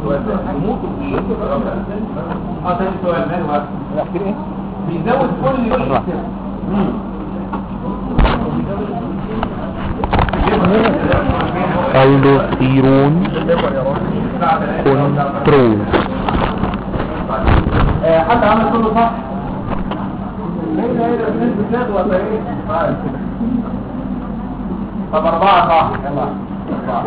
السؤال ده يموتوا في اه تاني سؤال ماله بقى الاخير ايه بيزود كل يوم الدوستيرون كنترول حتى عمل كله صح ليه ايه ده الناس بتاخد ولا ايه طب اربعة صح يلا أربعة.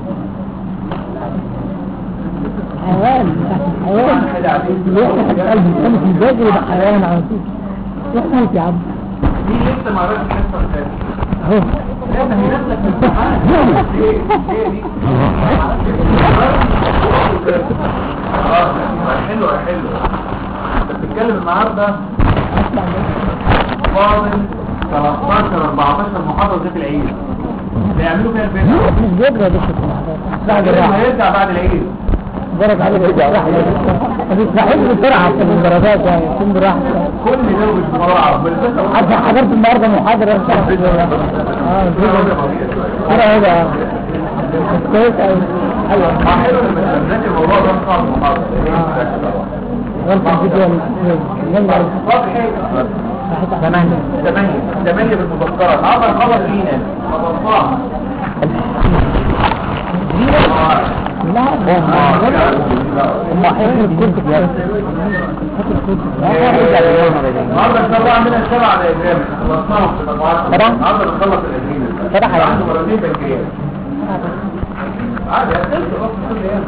حيوان حيوان كده قاعدين يحرق قلبي انا في الباجر ده حيوان على طول يحرق يا عم دي لسه ما عرفتش الحصه الثانيه اهو لا ده هي نازله في الامتحان ايه ايه دي اه حلو حلو انت بتتكلم النهارده فاضل 13 14 محاضره ذات العيد بيعملوا فيها البيت مش بيجري يا دكتور بعد لازم الراحة هيرجع بعد العيد برك عليك بالراحة ما تستحيش بسرعة عشان الدرجات يعني يكون بالراحة كل ده مش بسرعه بالفكره حتى حضرت النهارده محاضرة اه انا هذا كويس قوي ايوه حلو لما تذاكر الموضوع ده صعب المحاضره غلط الفيديو يلا صفحه ثمانية ثمانية ثمانية بالمذكرة النهارده نخلص فينا خلصناها لا هم حيث الكتب يا النهارده ان شاء الله عندنا سبع دياجرام خلصناهم في مجموعات سبعة؟ النهارده بنخلص الاجرين سبعة يعني؟ عنده مرتين بنكرياس عادي هتنسى بس كل ايه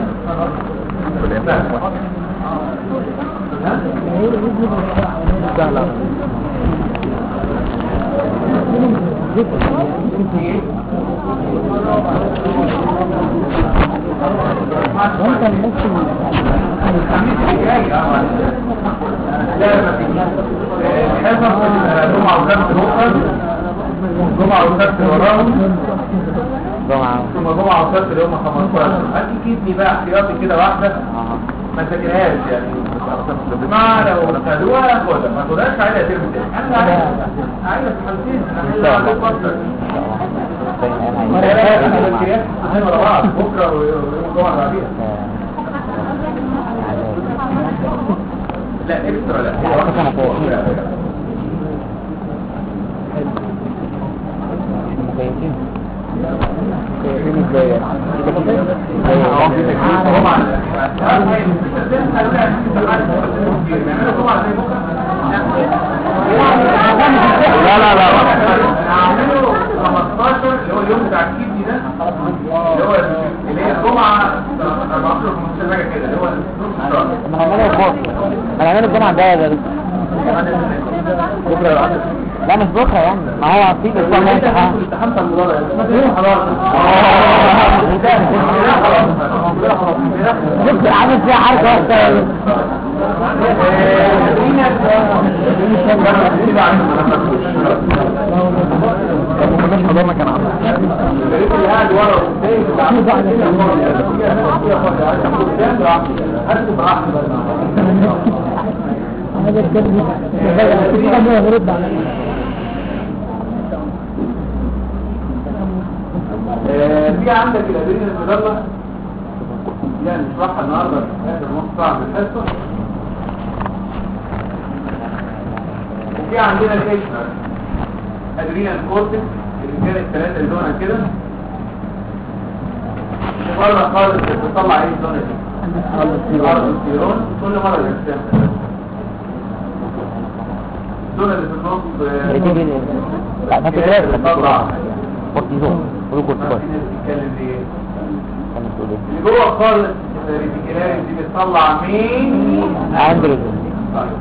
وانت الناس الخميس اللي جاي اه معلش. لا ما فيش حصص الجمعة وسبت بكرة الجمعة وسبت وراهم جمعة ثم جمعة وسبت اللي هم 15 هاتي كيدني بقى احتياطي كده واحدة ما تذاكرهاش يعني ما لو خدوها خدها ما خدهاش عايزة ترمي تاني انا عايزة عايزة في حالتين انا عايزة عندك اكتر انا بكريات اثنين ورا بعض بكرة ويوم الجمعة اللي بعديها لا اكسترا لا هي واحدة فوق. مكيفين لا لا لا هعمله 15 اللي هو اليوم بتاع الكيدي ده اللي هو اللي هي الجمعة 14 15 حاجة كده اللي هو نص الشهر ما نعمله بكره ما نعمله الجمعة الجاية ده بكرة لا مش بكرة يعني ما هو في اسبوع ما امتحان امتحان بتاع المدرج ايه خلاص شفت عامل فيها حركة واحدة مش حضرنا كان عامل هذا الكلب كده ما يغرب على في عندك الادرينال المجلة يعني نشرحها النهارده في اخر نص ساعه من الحصه وفي عندنا الايشنر ادرينال كورتكس اللي كانت الثلاثه اللي دونها كده اللي بره خالص بتطلع ايه الزونه دي الارض كل مره الاجسام الزونه اللي في النص آه، بتيجي لا ما تقدرش بتطلع كورتيزون قولوا كورتيزون بتتكلم ليه كان بتقول ايه اللي جوه خالص الريتيكولاريس دي بتطلع مين اندروجين طيب.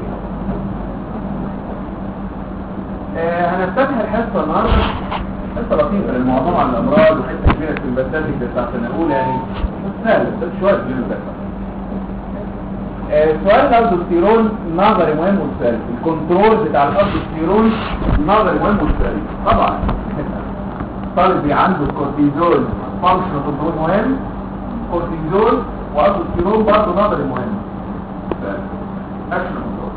آه، هنفتتح الحصه النهارده حصه لطيفه للموضوع عن الامراض وحته كبيره في البساتيك بتاعت سنه اولى يعني بس سهل بس شويه في البساتيك آه، سؤال الالدوستيرون نظري مهم وسؤال الكنترول بتاع الالدوستيرون نظري مهم وسؤال طبعا طالب بي عنده كورتيزول فانكشن كنترول مهم كورتيزول والدوستيرون برضه نظري مهم اكشن كنترول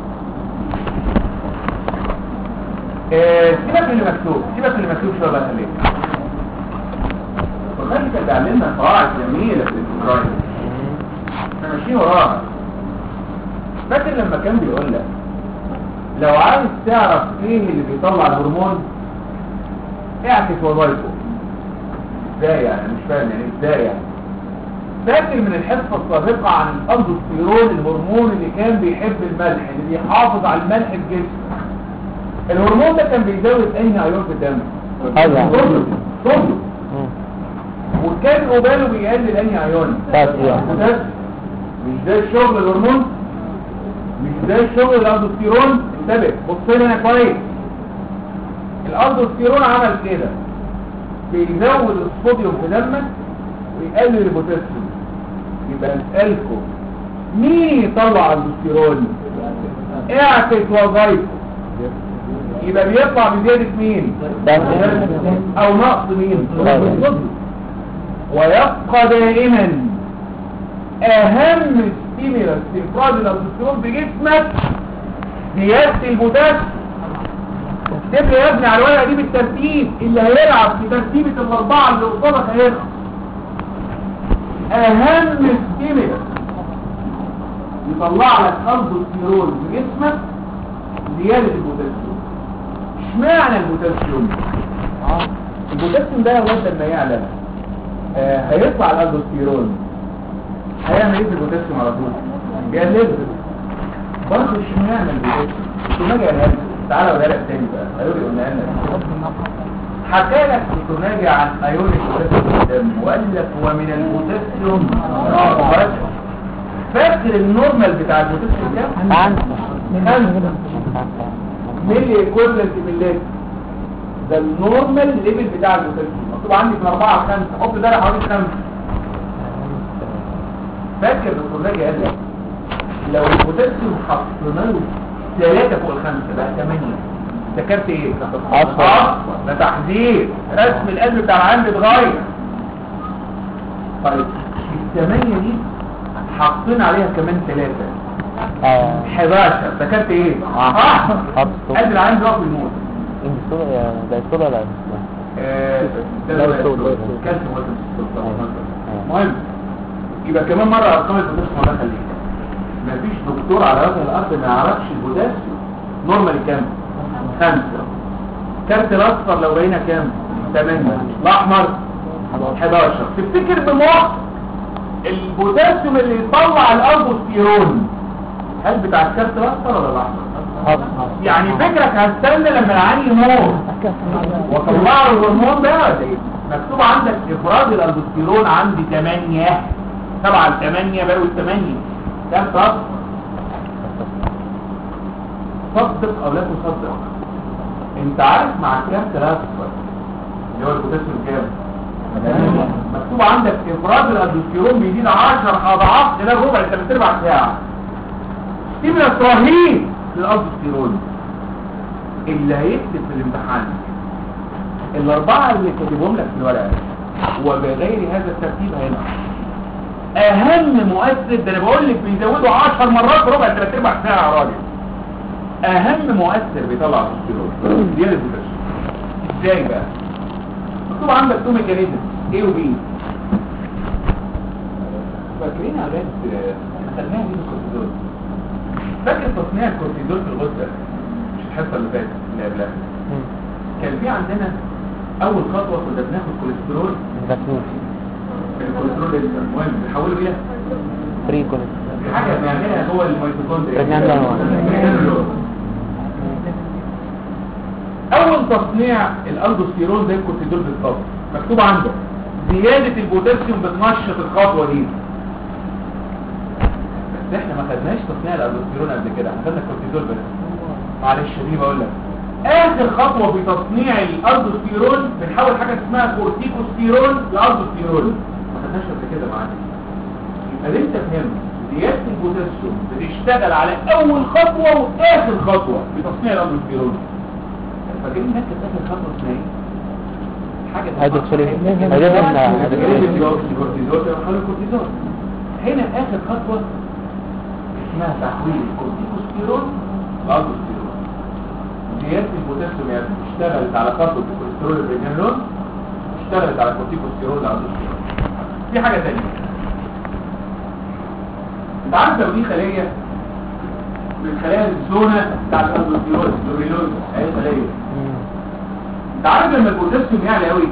آه، سيبك من اللي مكتوب سيبك من اللي مكتوب شويه بقى خليك وخلي كان بيعلمنا قواعد جميله في الاندوكراين احنا ماشيين وراها فاكر لما كان بيقول لك لو عايز تعرف ايه اللي بيطلع الهرمون اعكس وظايفه ازاي يعني مش فاهم يعني ازاي يعني فاكر من الحصه السابقه عن الاندوستيرون الهرمون اللي كان بيحب الملح اللي بيحافظ على الملح في الجسم الهرمون ده كان بيزود انهي ايون في الدم أيوة. صوديوم صوديوم مم. وكان قباله بيقلل انهي ايون بوتاسيوم. بوتاسيوم. مش ده الشغل الهرمون مش ده الشغل الاندوستيرون انتبه بص لي هنا كويس الاندوستيرون عمل كده بيزود الصوديوم في دمك ويقلل البوتاسيوم يبقى اسالكم مين يطلع الاندوستيرون اعكس وظايفه يبقى بيطلع بزياده مين بوتاسيوم. او نقص مين بوتاسيوم. ويبقى دائما اهم ستيمولاس لافراز الاندوستيرون في جسمك زياده البوتاسيوم اكتب لي يا ابني على الورقه دي بالترتيب اللي هيلعب في ترتيبه الاربعه اللي قصادك هيلعب اهم ستيمولاس يطلع لك اندوستيرون في جسمك زياده البوتاسيوم اشمعنى البوتاسيوم البوتاسيوم ده يا ولاد لما يعلى آه هيطلع الاندوستيرون هيعمل ايه في البوتاسيوم على طول بيقلله برضه اشمعنى البوتاسيوم انتوا ما جاي تعالى اقولها لك تاني بقى هيقول لي قلنا لك حكى لك التناجي عن ايون البوتاسيوم في الدم وقال لك هو من البوتاسيوم بس. فاكر النورمال بتاع البوتاسيوم كام؟ خمسة ملي ايكويفالنت ملي ده النورمال ليفل بتاع البوتاسيوم مكتوب عندي من 4 ل 5 حط ده حوالي 5 فاكر دكتور ناجي قال لك لو البوتاسيوم حطينا له 3 فوق الخمسة بقى 8 ذكرت ايه؟ أصفر. أصفر. ده تحذير رسم القلب بتاع العين بيتغير طيب الثمانية دي حاطين عليها كمان ثلاثة آه. 11 ذكرت ايه؟ آه. اه خط. قلب العين بيقف يموت إنسولين يا- ده إنسولين ولا إنسولين؟ آه، ده لا هو يسود. يسود. كالسيوم وزن السكر. آه. المهم يبقى كمان مرة ارقام البوتاسيوم الله يخليك مفيش دكتور على وجه الارض ما يعرفش البوتاسيوم نورمال كام؟ خمسة كارت الاصفر لو بقينا كام؟ 8 الاحمر 11 تفتكر بمخ البوتاسيوم اللي يطلع الالبوستيرون هل بتاع الكارت الاصفر ولا الاحمر؟ خط. يعني فكرك هستنى لما العين يموت وطلعوا الهرمون ده ولا ايه؟ مكتوب عندك افراز الالدوستيرون عندي 8 7 ل 8 بقوا 8 كام صف؟ صدق او لا تصدق انت عارف مع كام ثلاثة اللي هو البوتاسيوم كام؟ مكتوب عندك افراز الالدوستيرون بيزيد 10 اضعاف خلال ربع ثلاث ارباع ساعه ستيمولاس رهيب للالدوستيرون اللي هيكتب في الامتحان الاربعه اللي كاتبهم لك في الورقه وبغير هذا الترتيب هينقص اهم مؤثر ده انا بقول لك بيزودوا 10 مرات ربع ثلاث ارباع ساعه يا راجل اهم مؤثر بيطلع الالدوستيرون زياده البوتاسيوم ازاي بقى مكتوب عندك تو ميكانيزم A و B فاكرين يا ولاد احنا خدناها دي الكورتيزول فاكر تصنيع الكورتيزول في الغدة مش الحصة اللي فاتت اللي قبلها مم. كان في عندنا اول خطوة كنا بناخد كوليسترول فاكرين. الكوليسترول لسه المهم بنحوله الى فري كوليسترول. حاجة بنعملها هو الميتوكوندريا بريجنانولون. بريجنانولون. اول تصنيع الالدوستيرون زي الكورتيزول بالظبط مكتوب عندك زيادة البوتاسيوم بتنشط الخطوة دي بس احنا ما خدناش تصنيع الالدوستيرون قبل كده احنا خدنا الكورتيزول بس معلش دي بقول لك اخر خطوة في تصنيع الالدوستيرون بنحول حاجة اسمها كورتيكوستيرون لالدوستيرون ما خدناش قبل كده معانا يبقى اللي انت فهمت زيادة البوتاسيوم بتشتغل على اول خطوة واخر خطوة في تصنيع الالدوستيرون فاكرين هناك كانت اخر خطوة اسمها ايه؟ حاجة هيدروكسيلين. اسمها- هيدروكسيلين. هيدروكسيلين. الكورتيزول بيدخلوا الكورتيزول هنا اخر خطوة اسمها تحويل الكورتيكوستيرون لالدوستيرون زيادة البوتاسيوم يعني اشتغلت على خطوة الكوليسترول البريجنالون اشتغلت على الكورتيكوستيرون لالدوستيرون في حاجة تانية انت عارف لو دي خليه من خلايا الزونه بتاعت الاندوستيروز لوريلوز اي خليه انت عارف لما البوتاسيوم يعلى قوي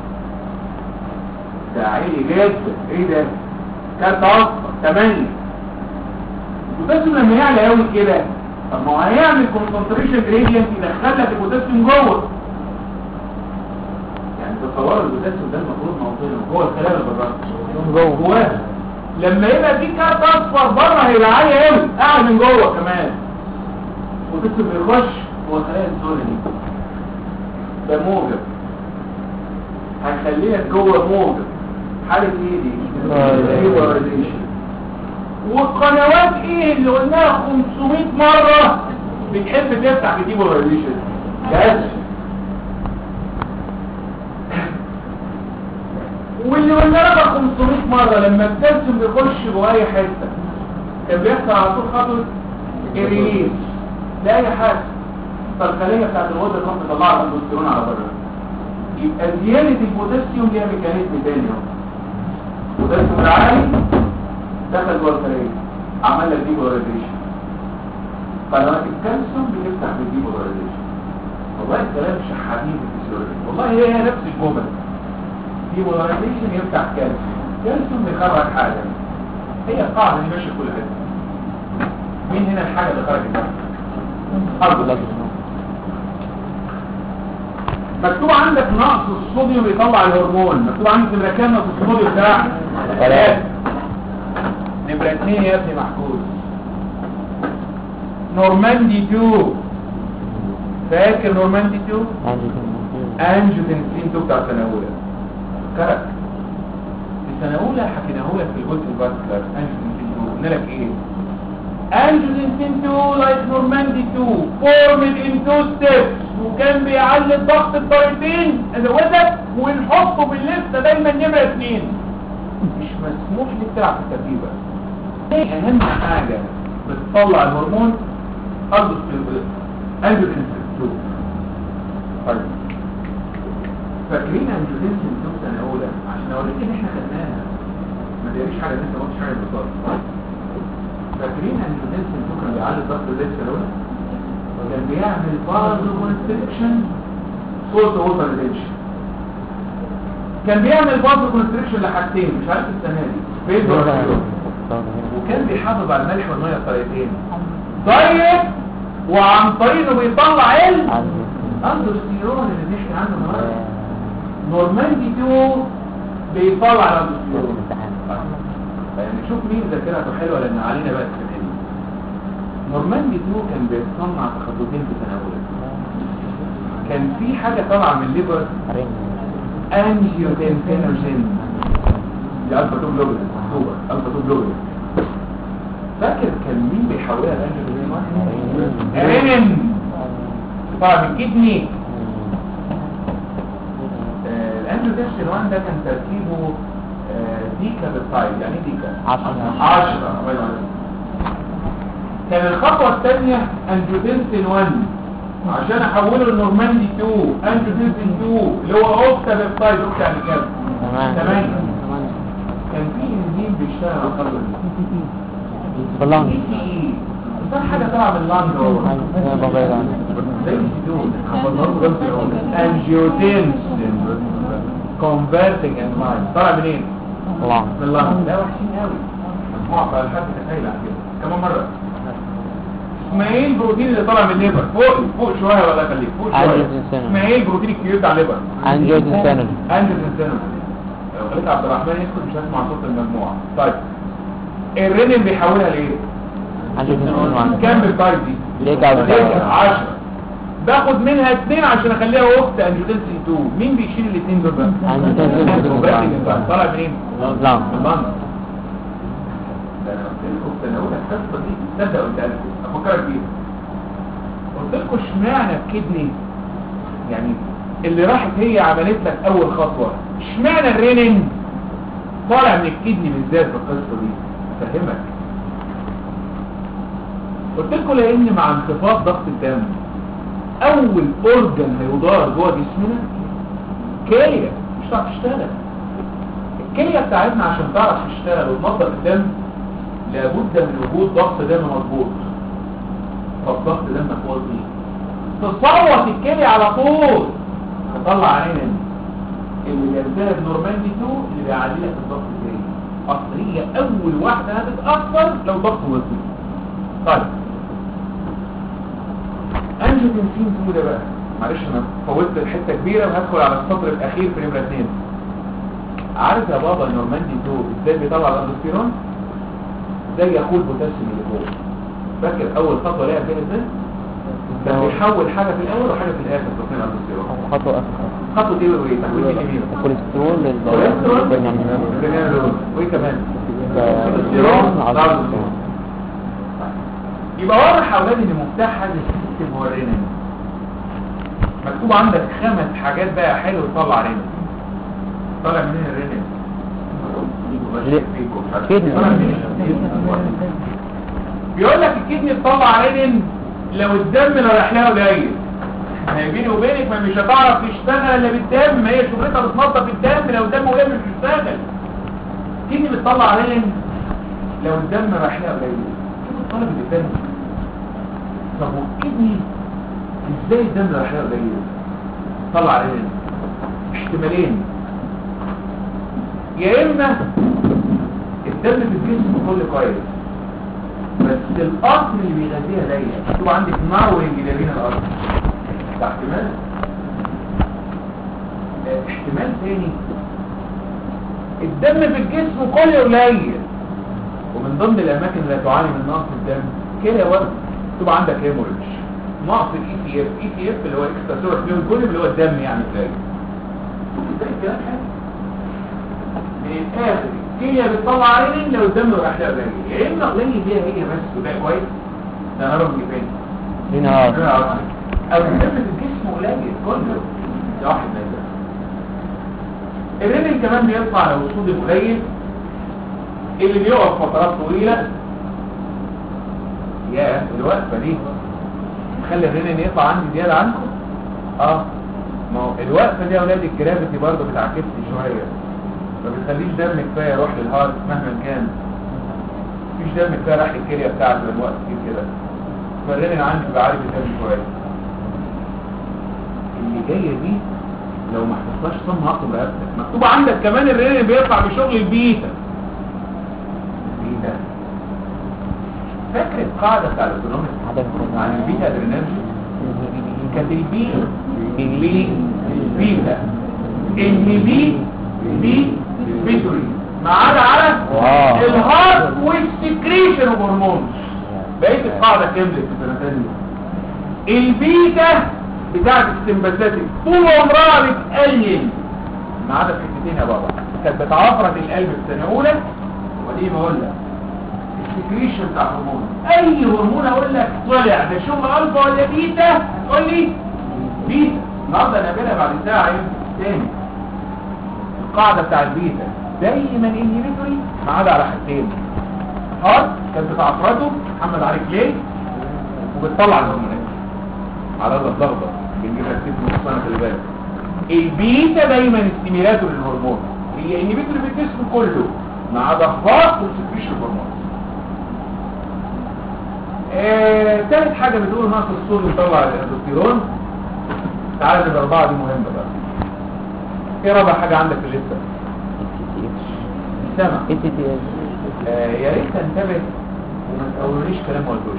ده عالي جدا ايه ده كارت اصفر 8 البوتاسيوم لما يعلى قوي كده طب ما هو هيعمل كونسنتريشن جريدينت يدخل لك البوتاسيوم جوه يعني تصور البوتاسيوم ده المفروض موجود جوه الخلايا اللي بره جوه جواه لما يبقى في كارت اصفر بره هيبقى عالي قوي قاعد من جوه كمان البوتاسيوم بيخش جوه خلايا الزونه دي ده موجب هيخليها جوه موجب حالة ايه دي؟ Polarization. والقنوات ايه اللي قلناها 500 مرة بتحب تفتح في ديبولاريزيشن كالسيوم واللي قلناها بقى 500 مرة لما الكالسيوم بيخش جوه اي حتة كان بيحصل على طول خطوة الريليز لأي حاجة فالخلية بتاعت الغدة تروح تطلع الاندوستيرون على بره يبقى زيادة البوتاسيوم ليها ميكانيزم تاني اهو البوتاسيوم العالي دخل جوه الخلية عمل لك ديبولاريزيشن قنوات الكالسيوم بتفتح بالديبولاريزيشن والله الكلام مش حبيب الفسيولوجي والله هي هي نفس الجمل ديبولاريزيشن يفتح كالسيوم كالسيوم بيخرج حاجة هي القاعدة اللي ماشية كل حته مين هنا الحاجة اللي خرجت أرض مكتوب عندك نقص الصوديوم يطلع الهرمون مكتوب عندك نمرة كام نقص الصوديوم بتاع ثلاثة. نمرة اتنين يا ابني محجوز نورماندي 2 فاكر نورماندي 2 انجيوتنسين 2 بتاع سنة اولى فكرك في سنة اولى حكيناه لك في الجزء الفاسكولار انجيوتنسين 2 قلنا لك ايه angiotensin 2 like Normandy 2 formed in two steps وكان بيعلي الضغط بطريقتين ازودك ونحطه باللسته دايما نمره اثنين مش مسموح لك تلعب في الترتيبه ايه اهم حاجه بتطلع الهرمون angiotensin 2 طيب فاكرين angiotensin 2 سنه اولى عشان اوريك ان احنا خدناها ما تقوليش حاجه لسه ما قلتش حاجه بالظبط فاكرين ان الجنسين كان بيعلي الضغط زي السلولة وكان بيعمل بازو كونستريكشن صوت ووتر ريتنشن كان بيعمل بازو كونستريكشن لحاجتين مش عارف السنه دي بيز وكان بيحافظ على الملح والميه بطريقتين دايركت وعن طريق انه بيطلع ال اندوستيرون اللي بنحكي عنه النهارده نورماندي 2 بيطلع الاندوستيرون يعني شوف مين ذاكرته حلوه لان علينا بقى السنه دي نورماندي 2 كان بيتصنع في خطوتين في سنه اولى كان في حاجه طالعه من الليبر انجيوتنسينوجين دي الفا 2 جلوبولين مكتوبه الفا 2 جلوبولين فاكر كان مين بيحولها الانجيوتنسين رينين طالع من الكدني آه، الانجيوتنسين 1 ده كان تركيبه آه، ديكا بالطايد يعني إيه ديكا عشرة. عشرة الله ينور عليك. كان الخطوة الثانية انجيوتنسين 1 عشان احوله لنورماندي 2 انجيوتنسين 2 اللي هو اوكتا بالطايد اوكتا يعني كام تمام تمام كان في انزيم بيشتغل على الخطوة دي بلان اي تي اي ده حاجة طالعة من اللانج هو زي السيدون انجيوتنسين converting enzyme طالع منين؟ بلان من اللحظة ده وحشين قوي مجموعة بقى الحد تخيل عن كده كمان مرة اسمها ايه البروتين اللي طالع من الليبر فوق فوق شوية ولا خليك فوق شوية Angiotensin. اسمها ايه البروتين الكبير بتاع الليبر انجيوتنسينوجين انجيوتنسين لو خليت عبد الرحمن يسكت مش هسمع صوت المجموعة طيب الرينين بيحولها لايه؟ انجيوتنسين 1 كام بالتايب دي؟ ليكا بالتايب. 10 باخد منها اثنين عشان اخليها اخت انجيوتنسين 2 مين بيشيل الاثنين دول بقى؟ أنجيوتنسين 2. طالع منين؟ بلان بالله ده انا قلت لكم في سنه اولى القصه دي تصدق قلت لكم افكرك بيها قلت لكم اشمعنى الكدني يعني اللي راحت هي عملت لك اول خطوه اشمعنى الرينين طالع من الكدني بالذات في القصه دي افهمك قلت لكم لان مع انخفاض ضغط الدم اول اورجن هيدار جوه جسمنا كليه مش هتعرف تشتغل الكليه بتاعتنا عشان تعرف تشتغل وتنظف الدم لابد من وجود ضغط دم مظبوط طب ضغط دمك واطي تصوت الكلي على طول تطلع عينين اللي بينتهي بنورماندي 2 اللي بيعلي لك الضغط الجاي اصل هي اول واحده هتتاثر لو ضغط وطي طيب انجيوتنسين 2 ده بقى معلش انا فوتت الحته كبيره وهدخل على السطر الاخير في نمره 2 عارف يا بابا نورماندي 2 ازاي بيطلع الاندوستيرون زي اخوه البوتاسيوم اللي فوق فاكر اول خطوه ليها فين ازاي كان بيحول حاجه في الاول وحاجه في الاخر تصنيع الاندوستيرون خطوة أخرى خطوه ايه وايه تحويل ايه مين الكوليسترول كوليسترول للبرنامج برنامج وايه كمان الكوليسترول على الكوليسترول. يبقى واضح يا اولاد ان مفتاح هذا السيستم هو الرينين مكتوب عندك خمس حاجات بقى حلو تطلع رينين طالع منين الرينين ليه؟ كدني. طالع منين؟ بيقول لك الكدني تطلع رينين لو الدم لو رايح لها قليل ما هي بيني وبينك ما مش هتعرف تشتغل الا بالدم ما هي شغلتها بتنظف الدم لو الدم قليل مش هتشتغل الكدني بتطلع رينين لو الدم رايح لها قليل شوف الطالب اللي فاهم طب والكدني ازاي الدم رايح لها قليل طلع رينين احتمالين يا اما الدم في الجسم كله كويس بس الاصل اللي بيغذيها ضيق تبقى عندك نارورنج ما بين الاصل ده احتمال آه، احتمال تاني الدم في الجسم كله قليل ومن ضمن الاماكن اللي تعاني من نقص الدم كده برضه تبقى عندك هيموريدج نقص الاي تي اف اي تي اف اللي هو اكسترا سور فلويد فوليوم اللي هو الدم يعني قليل شوف ازاي الكلام حلو من الاخر الكليه بتطلع عينين لو الدم راح لها قليل يا اما قليل فيها هي بس وده كويس ده نرى من فين هنا او الدم في الجسم قليل كله ده واحد من ده الرنين كمان بيطلع لو الصوديوم قليل اللي بيقف فترات طويلة يا الوقفة دي خلي الرنين يطلع عندي زيادة عنكم اه ما هو الوقفة دي يا اولاد الجرافيتي برضه بتعكسني شوية ما بتخليش دم كفاية يروح للهارت مهما كان مفيش دم كفاية راح للكلية بتاعته لما وقت كتير كده فالرنين عندي بيبقى عارف الدم شوية اللي جاية دي لو ما حفظتهاش صم هقطب رقبتك مكتوب عندك كمان الرنين بيطلع بشغل البيتا البيتا فاكر القاعدة بتاع الاوتونوميك عن البيتا ادرينرجي كانت البي بي بيتا ان بي بي بيتوري ما عدا على واو. الهارت والسكريشن اوف هرمونز بقيت القاعدة كملت في السنتين دي البيتا بتاعت السمباثيك طول عمرها بتقلل ما عدا في حتتين يا بابا كانت بتعفرت القلب في سنه اولى ودي بقول لك السكريشن بتاع هرمون اي هرمون اقول لك طلع ده شغل الفا ولا بيتا تقول لي بيتا النهارده نقابلها بعد ساعه يوم تاني القاعده بتاع البيتا دايما انهبيتوري ما عدا على حاجتين هارت كانت بتعفرته محمد علي كليه وبتطلع الهرمونات على الضغطة بنجيبها كتير في السنة خلي بالك البيتا دايما استيميلاتور للهرمون هي انهبيتور في الجسم كله ما عدا خاص والسكريشن هرمون آه، تالت حاجة بتقول نقص الصوديوم يطلع الاندوستيرون تعالى الأربعة دي مهمة بقى ايه رابع حاجة عندك في الليستة؟ السمع اي تي تي اس آه، يا ريت تنتبه وما تقوليش كلام ما قلتوش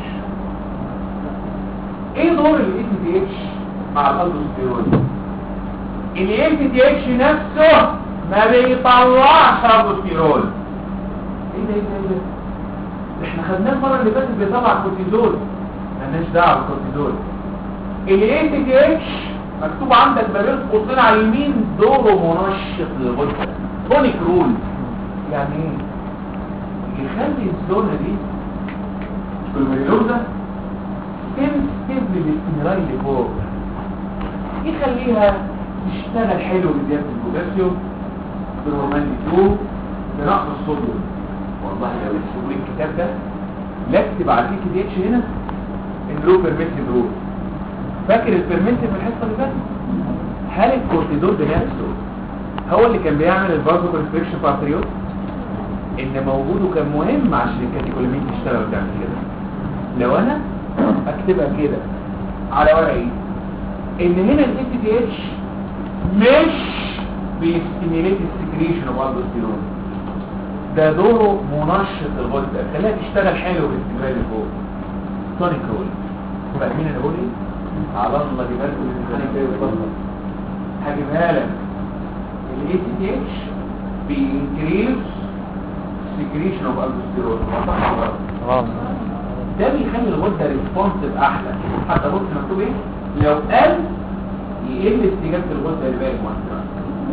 ايه دور الاي تي تي اتش مع الالدوستيرون الاي تي تي اتش نفسه ما بيطلعش الالدوستيرون ايه ده ايه ده ايه ده ده احنا خدناه المره اللي فاتت بيطلع كورتيزول مالناش دعوه بالكورتيزول الاي تي تي اتش مكتوب عندك ما بين قوسين على اليمين دوره منشط للغده كونيك رول يعني ايه يخلي الزونه دي الجلوكوزا سنسيتيف للاستمرار اللي فوق يخليها تشتغل حلو بزياده البوتاسيوم بالهرمون 2 بنقص الصوديوم والله لو تكتبوا لي الكتاب ده لا اكتب على الاي تي اتش هنا ان له بيرميسيف رول فاكر البيرميسيف في الحصه اللي فاتت هل الكورتيزول بنفسه هو اللي كان بيعمل الفازو كونستريكشن في الارتريول ان موجوده كان مهم عشان الكاتيكولامين تشتغل وتعمل كده لو انا اكتبها كده على ورقي ان هنا الاي تي تي اتش مش بيستيميليت السكريشن اوف الدوستيرون ده دوره منشط الغده خليها تشتغل حلو باستمرار لفوق تونيك رول فاهمين انا بقول ايه على الله جبال كل الامتحان الجاي بالظبط هجيبها لك الاي تي تي اتش بينكريز سكريشن اوف الدوستيرون صح ولا غلط؟ غلط ده بيخلي الغده ريسبونسيف احلى حتى بص مكتوب ايه لو قل يقل استجابه الغده لباقي المؤثرات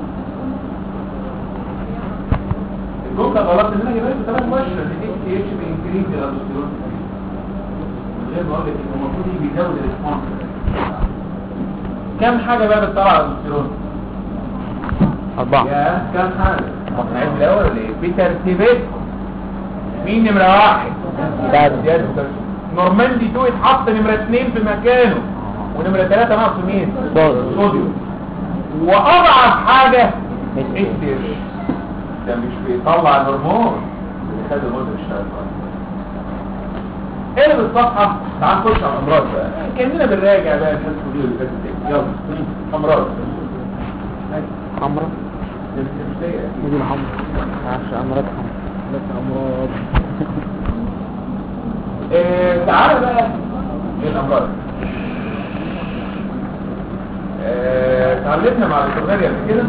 الجمله غلط ان انا جايبها لكم ثلاث مؤشر ان دي اتش بينكريز الالدوستيرون من غير ما اقول لك ان المفروض يجي بيزود الريسبونس كم حاجه بقى بتطلع الالدوستيرون أربعة يا كم حاجه نعيد الاول ولا ايه بترتيبات مين نمره واحد ده نورماندي 2 اتحط نمرة 2 في مكانه ونمرة 3 ناقص مين؟ صوديوم. صوديوم واضعف حاجة مش استير ده مش بيطلع الهرمون اللي خد المدة تشتغل كويس اقلب الصفحة تعال نخش على الامراض بقى كاننا بنراجع بقى الحصة دي اللي فاتت دي. يلا امراض حمرا السبسية. نجي الحمرا معرفش أمراض حمرا بس أمراض آه، تعالى بقى للأمراض آه، اتعلمنا مع الفيترينري قبل كده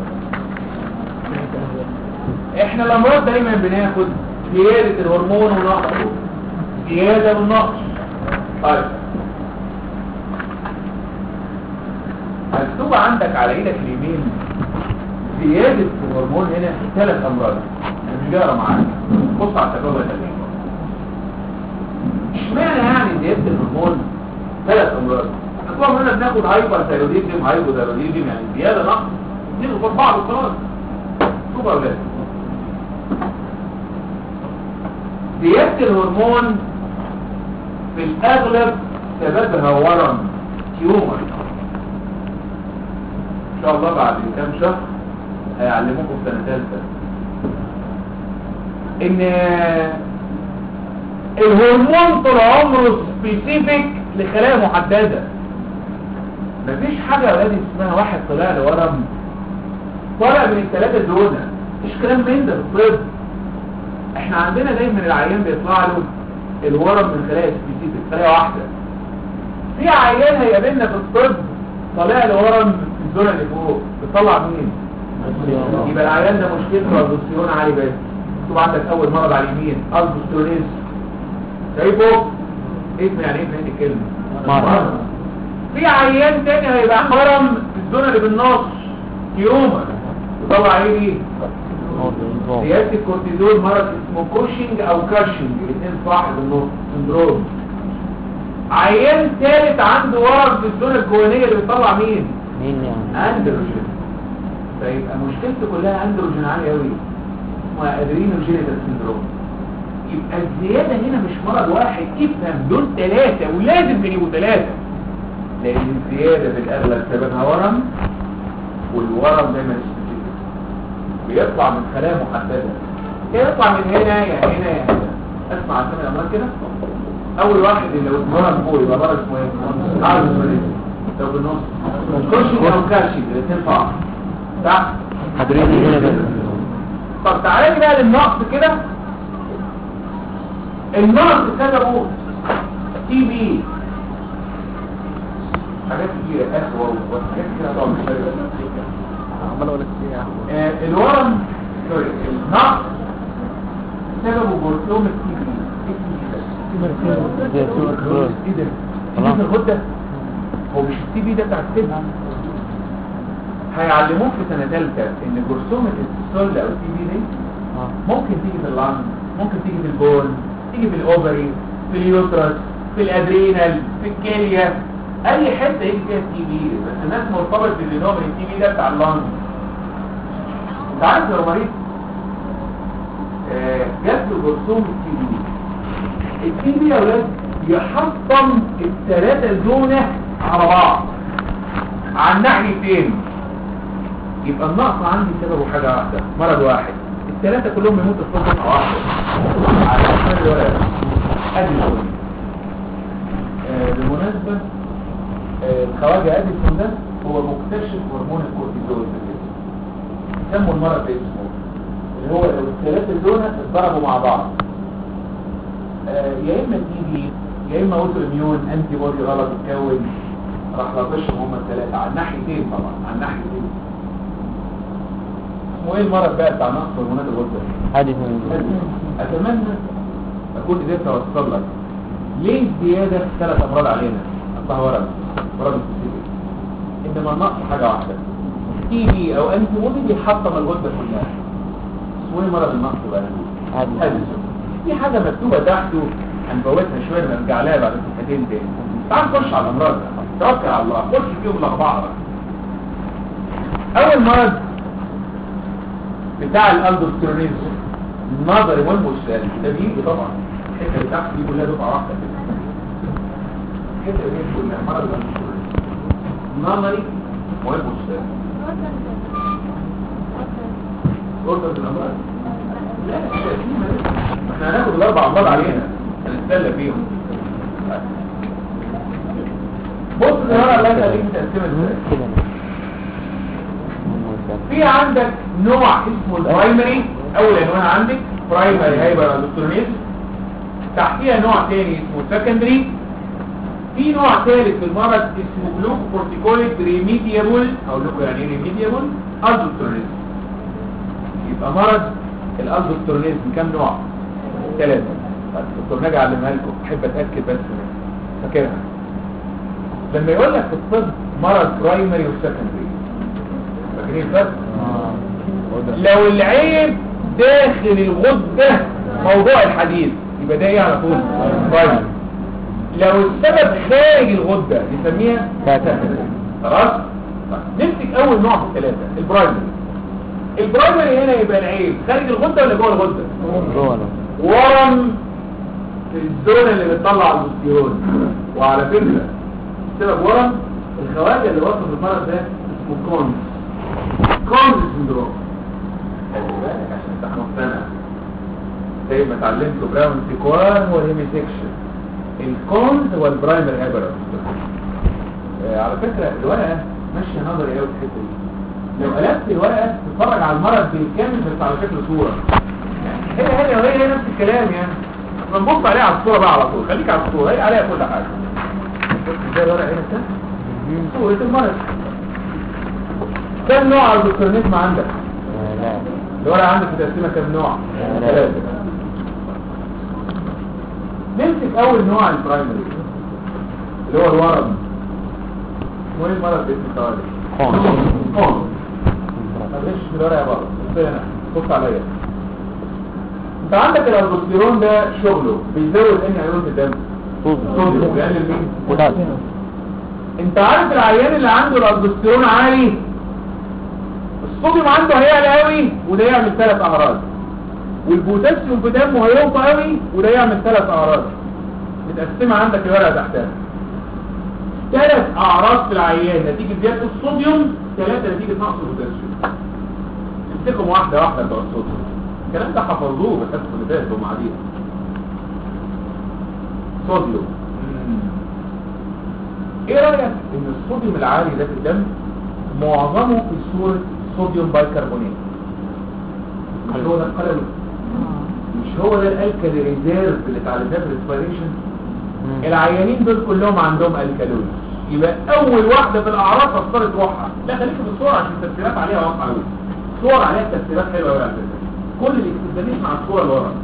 احنا الأمراض دايما بناخد زيادة الهرمون ونقصه زيادة والنقص طيب مكتوب عندك على ايدك اليمين زيادة الهرمون هنا ثلاث أمراض مش جارة معاك بص على التجربة التانية اشمعنى يعني زيادة الهرمون ثلاث امراض طبعا هنا بناخد هايبر ثايرويدزم هايبو ثايرويدزم يعني زياده نقص اثنين قصاد بعض وخلاص شوفوا يا اولاد زيادة الهرمون في الاغلب سببها ورم تيومر ان شاء الله بعد كام شهر هيعلموكم في سنه ثالثه ان الهرمون طول عمره سبيسيفيك لخلايا محددة مفيش حاجة يا ولادي اسمها واحد طلع له ورم طالع من الثلاثة دول مفيش كلام من ده في الطب احنا عندنا دايما العيان بيطلع له الورم من خلايا سبيسيفيك خلايا واحدة في عيان هيقابلنا في الطب طالع له ورم في الزونة اللي فوق بيطلع مين؟ يبقى العيان ده مشكلته الدوستيرون عالي بس مكتوب عندك اول مرض على اليمين الدوستيرونيز شايفه اسم يعني ايه فهمت الكلمه مرض. في عيان تاني هيبقى مرم في الزونه اللي بالنص تيومر يطلع ايه دي زياده الكورتيزول مرض اسمه كوشنج او كاشنج الاثنين صح بالنص سندروم عيان ثالث عنده ورم في الزونه الجوانيه اللي بيطلع مين مين يعني اندروجين فيبقى مشكلته كلها اندروجين عالي قوي اسمها ادرينوجينيتال سيندروم يبقى الزيادة هنا مش مرض واحد افهم دول ثلاثة ولازم يجيبوا ثلاثة لان الزيادة في الاغلب سببها ورم والورم دايما سبيسيفيك بيطلع من خلايا محددة يطلع من هنا يا هنا يا هنا اسمع اسامي الامراض كده اول واحد اللي لو اتمرن فوق يبقى مرض اسمه ايه؟ عارف لو بالنص كوشنج او كاشنج الاثنين صح صح حضرين هنا بس طب تعالى بقى للنقص كده النقص سببه تي بي حاجات كتيرة اخوة وحاجات كتيرة طبعا مش فاهم. عمال اقول لك ايه يا عم آه، الورم سوري النقص سببه بورتلوم التي بي زي سوق الكروز. ايه ده؟ خلاص. تي بي في الغدة هو مش التي بي ده بتاع السن هيعلموك في سنة ثالثة ان جرثومة السل او التي بي دي اه ممكن تيجي في اللنج ممكن تيجي في البون تيجي في الاوفري في اليوترس في الادرينال في الكليه اي حته يجي فيها التي بي بس الناس مرتبط بالنوع من التي بي ده بتاع اللنج انت عارف لو مريض آه، جات له جرثومه التي بي التي بي يا ولاد يحطم الثلاثه زونه على بعض على الناحيتين يبقى النقص عندي سببه حاجه واحده مرض واحد الثلاثه كلهم يموتوا في دفعه واحده على اساس الورقه ادي السؤال آه، بالمناسبه آه، الخواجه اديسون ده هو مكتشف هرمون الكورتيزول في الجسم سموا المرض ده اسمه اللي هو لو الثلاثه دول اتضربوا مع بعض آه، يا اما تيجي يا اما اوتو اميون انتي بودي غلط اتكون راح لطشهم هم الثلاثه على الناحيتين طبعا على الناحيتين اسمه ايه المرض بقى بتاع نقص هرمونات الغده حادث اتمنى اكون قدرت اوصل لك ليه زياده ثلاث امراض علينا اصلها ورم مرض سبيسيفيك انما النقص حاجه واحده تي بي او انتي بودي بيحطم الغده كلها اسمه ايه مرض النقص بقى حادث أديسون. في حاجة مكتوبة تحته هنفوتها شوية نرجع لها بعد صفحتين تاني تعال نخش على الأمراض توكل على الله خش فيهم الأربعة بقى أول مرض بتاع الألدوستيرونيزم النظري والمستقبل ده بيجي طبعا الحتة اللي تحت دي كلها دفعة واحدة كده الحتة دي كلها مرض الألدوستيرونيزم النظري والمستقبل غرفة الأمراض لا مش شايفين ما احنا هناخد الاربع امراض علينا هنتسلى فيهم بص النهارده الله يخليك تقسمها ازاي كده في عندك نوع اسمه البرايمري اول عنوان عندك برايمري هايبر الكترونيزم تحتيها نوع تاني اسمه سكندري في نوع ثالث في المرض اسمه جلوكوكورتيكويد ريميديابل اقول لكم يعني ايه ريميديابل الدكتوريزم يبقى مرض الالدوسترونيزم كام نوع ثلاثة طيب دكتور ناجي اعلمها لكم احب اتاكد بس منها. فاكرها لما يقول لك في الطب مرض برايمري وسكندري فاكرين الفرق لو العيب داخل الغدة موضوع الحديد يبقى ده ايه على طول برايمري لو السبب خارج الغدة نسميها سكندري. خلاص طيب، نمسك اول نوع في الثلاثة البرايمري البرايمري هنا يبقى العيب خارج الغدة ولا جوه الغدة جوه ورم في الزون اللي بتطلع البوستيرون وعلى فكرة سبب ورم الخواجة اللي وصف المرض ده اسمه كونز كونز سندروم خلي بالك عشان انت مقتنع زي ما اتعلمته براون سيكوان هو الهيميسكشن الكونز هو البرايمر هابر آه على فكرة الورقة ماشية نظري قوي في الحتة دي لو قلبت الورقة تتفرج على المرض بالكامل بس على شكل صورة هي هي وهي هي نفس الكلام يعني بنبص عليها على الصورة بقى على طول خليك على الصورة هي عليها كل حاجة بص ازاي الورقة هنا كده صورة المرض كم نوع الدكتورنيزم عندك لا الورقة عندك متقسمة كم نوع ثلاثة نمسك اول نوع البرايمري اللي هو الورم اسمه ايه المرض باسم التوالي خون. خون ما تغش في الورقة يا بابا بص هنا بص عليا انت عندك الالبوستيرون ده شغله بيزود ان ايون في الدم صوديوم بيقلل مين بوتاسيوم انت عارف العيان اللي عنده الالبوستيرون عالي الصوديوم عنده هيعلى قوي وده يعمل ثلاث اعراض والبوتاسيوم في دمه هيوطى قوي وده يعمل ثلاث اعراض متقسمه عندك الورقه تحتها ثلاث اعراض في العيان نتيجه زياده الصوديوم ثلاثه نتيجه نقص البوتاسيوم امسكهم واحده واحده بتوع الصوديوم الكلام ده حفظوه بس اللي فات هم قاعدين صوديوم ايه رايك ان الصوديوم العالي ده في الدم معظمه في صوره صوديوم بايكربونات مش هو ده القلم مش هو ده الالكالي ريزيرف اللي اتعلمناه في الاسبيريشن العيانين دول كلهم عندهم الكالوز يبقى اول واحده في الاعراض فسرت روحها لا خليك في الصوره عشان التفسيرات عليها واضحه قوي صور عليها تفسيرات حلوه قوي على فكره كل اللي يستخدمش مع الصوره اللي ورا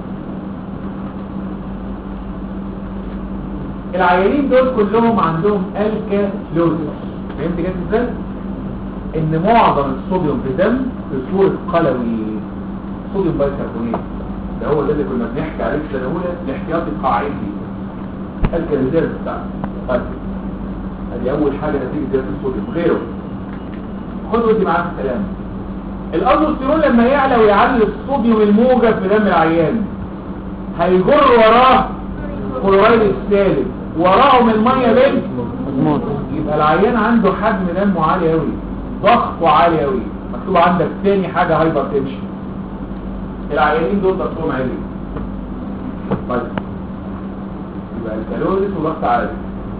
العيانين دول كلهم عندهم الكالوزيس فهمت جت ازاي ان معظم الصوديوم في الدم في صوره قلوي صوديوم بايكربونات ده هو ده اللي كنا بنحكي عليه في السنه الاولى الاحتياطي القاعدي الكالوزيس بتاعه طيب ادي اول حاجه نتيجه زياده الصوديوم غيره خد ودي معاك الكلام الالدوستيرون لما يعلى ويعلي الصوديوم الموجب في دم العيان هيجر وراه كلورايد السالب وراهم الميه بنت مضمون يبقى العيان عنده حجم دمه عالي قوي ضغطه عالي قوي مكتوب عندك تاني حاجه هايبر تنشن العيانين دول ضغطهم عالي طيب يبقى الكالوريز وضغط عالي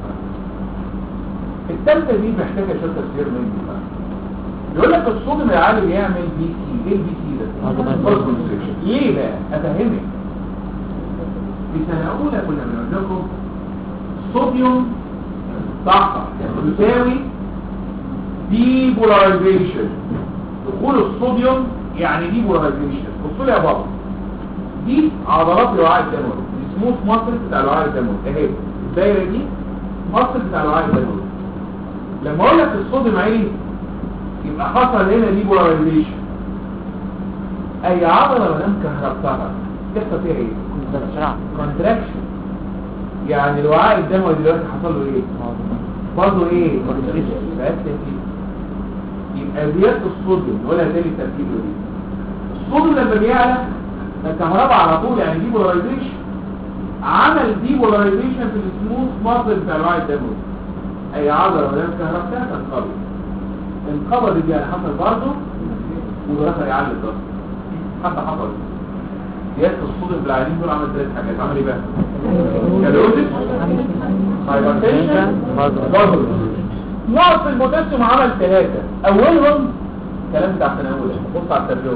الثالثه دي محتاجه شويه تفسير مني بقى يقول لك الصوديوم العالي بيعمل بي سي ايه البي سي ده Pulse constriction. ليه بقى افهمك في سنه اولى كنا بنقول لكم صوديوم طاقه يساوي ديبولاريزيشن دخول الصوديوم يعني ديبولاريزيشن بصوا لي يا بابا دي عضلات الوعاء الدموي السموث ماسل بتاع الوعاء الدموي اهي الدايره دي ماسل بتاع الوعاء الدموي لما اقول لك الصوديوم عالي يبقى حصل هنا ديبولاريزيشن اي عضله ما دام كهربتها يحصل فيها ايه بسرعة كونتراكشن يعني الوعاء الدموي دلوقتي حصل له ايه برضه ايه بقت تركيب يبقى زياده الصوديوم ولا تاني تركيبه دي الصوديوم لما بيعلى الكهرباء على طول يعني ديبولاريزيشن عمل ديبولاريزيشن في السموث ماسل بتاع الوعي الدموي اي عضله ما دام كهربتها تنقبض انقبض دي يعني حصل برضه ودخل يعلي الضغط حتى حصل زياده الصوديوم في العينين دول عمل ثلاث حاجات عمل ايه بقى؟ كالوزيس هايبرتنشن بازل نقص البوتاسيوم عمل ثلاثة اولهم كلام بتاع سنة اولى بص على الترجمة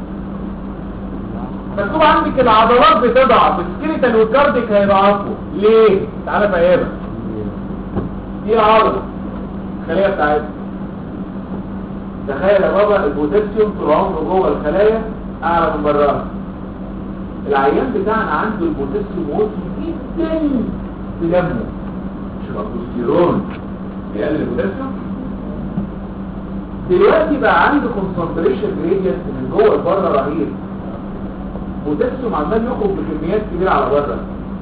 مكتوب عندك العضلات بتضعف السكيليتال والكارديك هيضعفوا ليه؟ تعالى فاهمك دي العضلة الخلية بتاعتها تخيل يا بابا البوتاسيوم طول عمره جوه الخلايا اعلى من براها العيان بتاعنا عنده البوتاسيوم واطي جدا في دمه مش الالدوستيرون بيقلل البوتاسيوم دلوقتي بقى عنده كونسنتريشن جريدينت من جوه لبره رهيب بوتاسيوم عمال يخرج بكميات كبيره على بره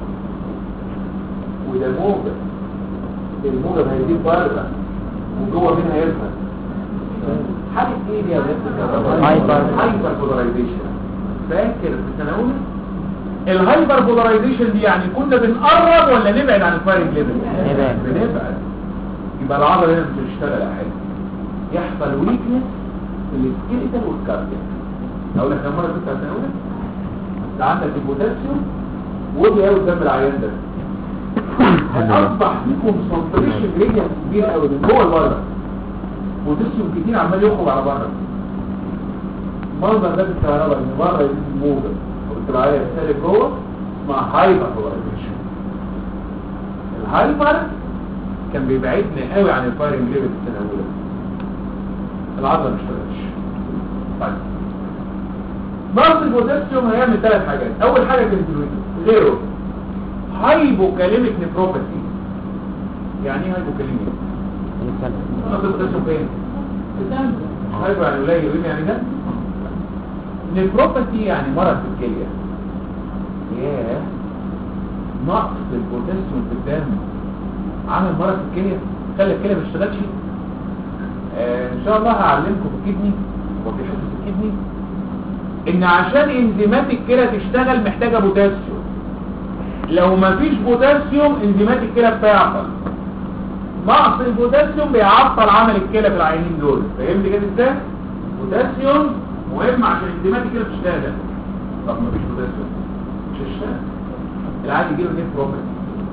وده موجب الموجب هيزيد بره وجوه منها يرفع حاجه ايه دي يا ولاد هايبر. هايبر بولاريزيشن فاكر في سنه اولى الهايبر بولاريزيشن دي يعني كنا بنقرب ولا نبعد عن الفايرنج ليفل نبعد. بنبعد يبقى العضله هنا مش هتشتغل يا حاجه يحصل ويكنس في السكيليتال والكاردياك اقول لك كم مره كنت على سنه اولى ده عندك البوتاسيوم ودي قوي قدام العيان ده اصبح في كونسنتريشن جريدينت كبير قوي من جوه لبره بوتاسيوم كتير عمال يخرج على بره منظر ده في الكهرباء ان بره يزيد الموجب وبالتالي يختلف جوه اسمها هايبر بولاريزيشن الهايبر كان بيبعدنا قوي عن الفايرنج ليفل في السنه الاولى العضله ما اشتغلتش طيب نقص البوتاسيوم هيعمل ثلاث حاجات اول حاجه كانت غيره هايبوكاليميك نيفروباثي يعني ايه هايبوكاليميك نقص البوتاسيوم فين الدم هايبو يعني قليل يوريني يعني دم نيفروباثي يعني مرض في الكليه ياه نقص البوتاسيوم في الدم عامل مرض في الكليه خلي الكليه ما تشتغلش آه ان شاء الله هعلمكم في الكدني وفي حصه الكدني ان عشان انزيمات الكلى تشتغل محتاجه بوتاسيوم لو ما فيش بوتاسيوم انزيمات الكلى بتعطل نقص البوتاسيوم بيعطل عمل الكلى في العينين دول فهمت كده ازاي بوتاسيوم مهم عشان انزيمات الكلى تشتغل طب ما فيش بوتاسيوم مش هيشتغل العادي يجيله نيف بروبرتي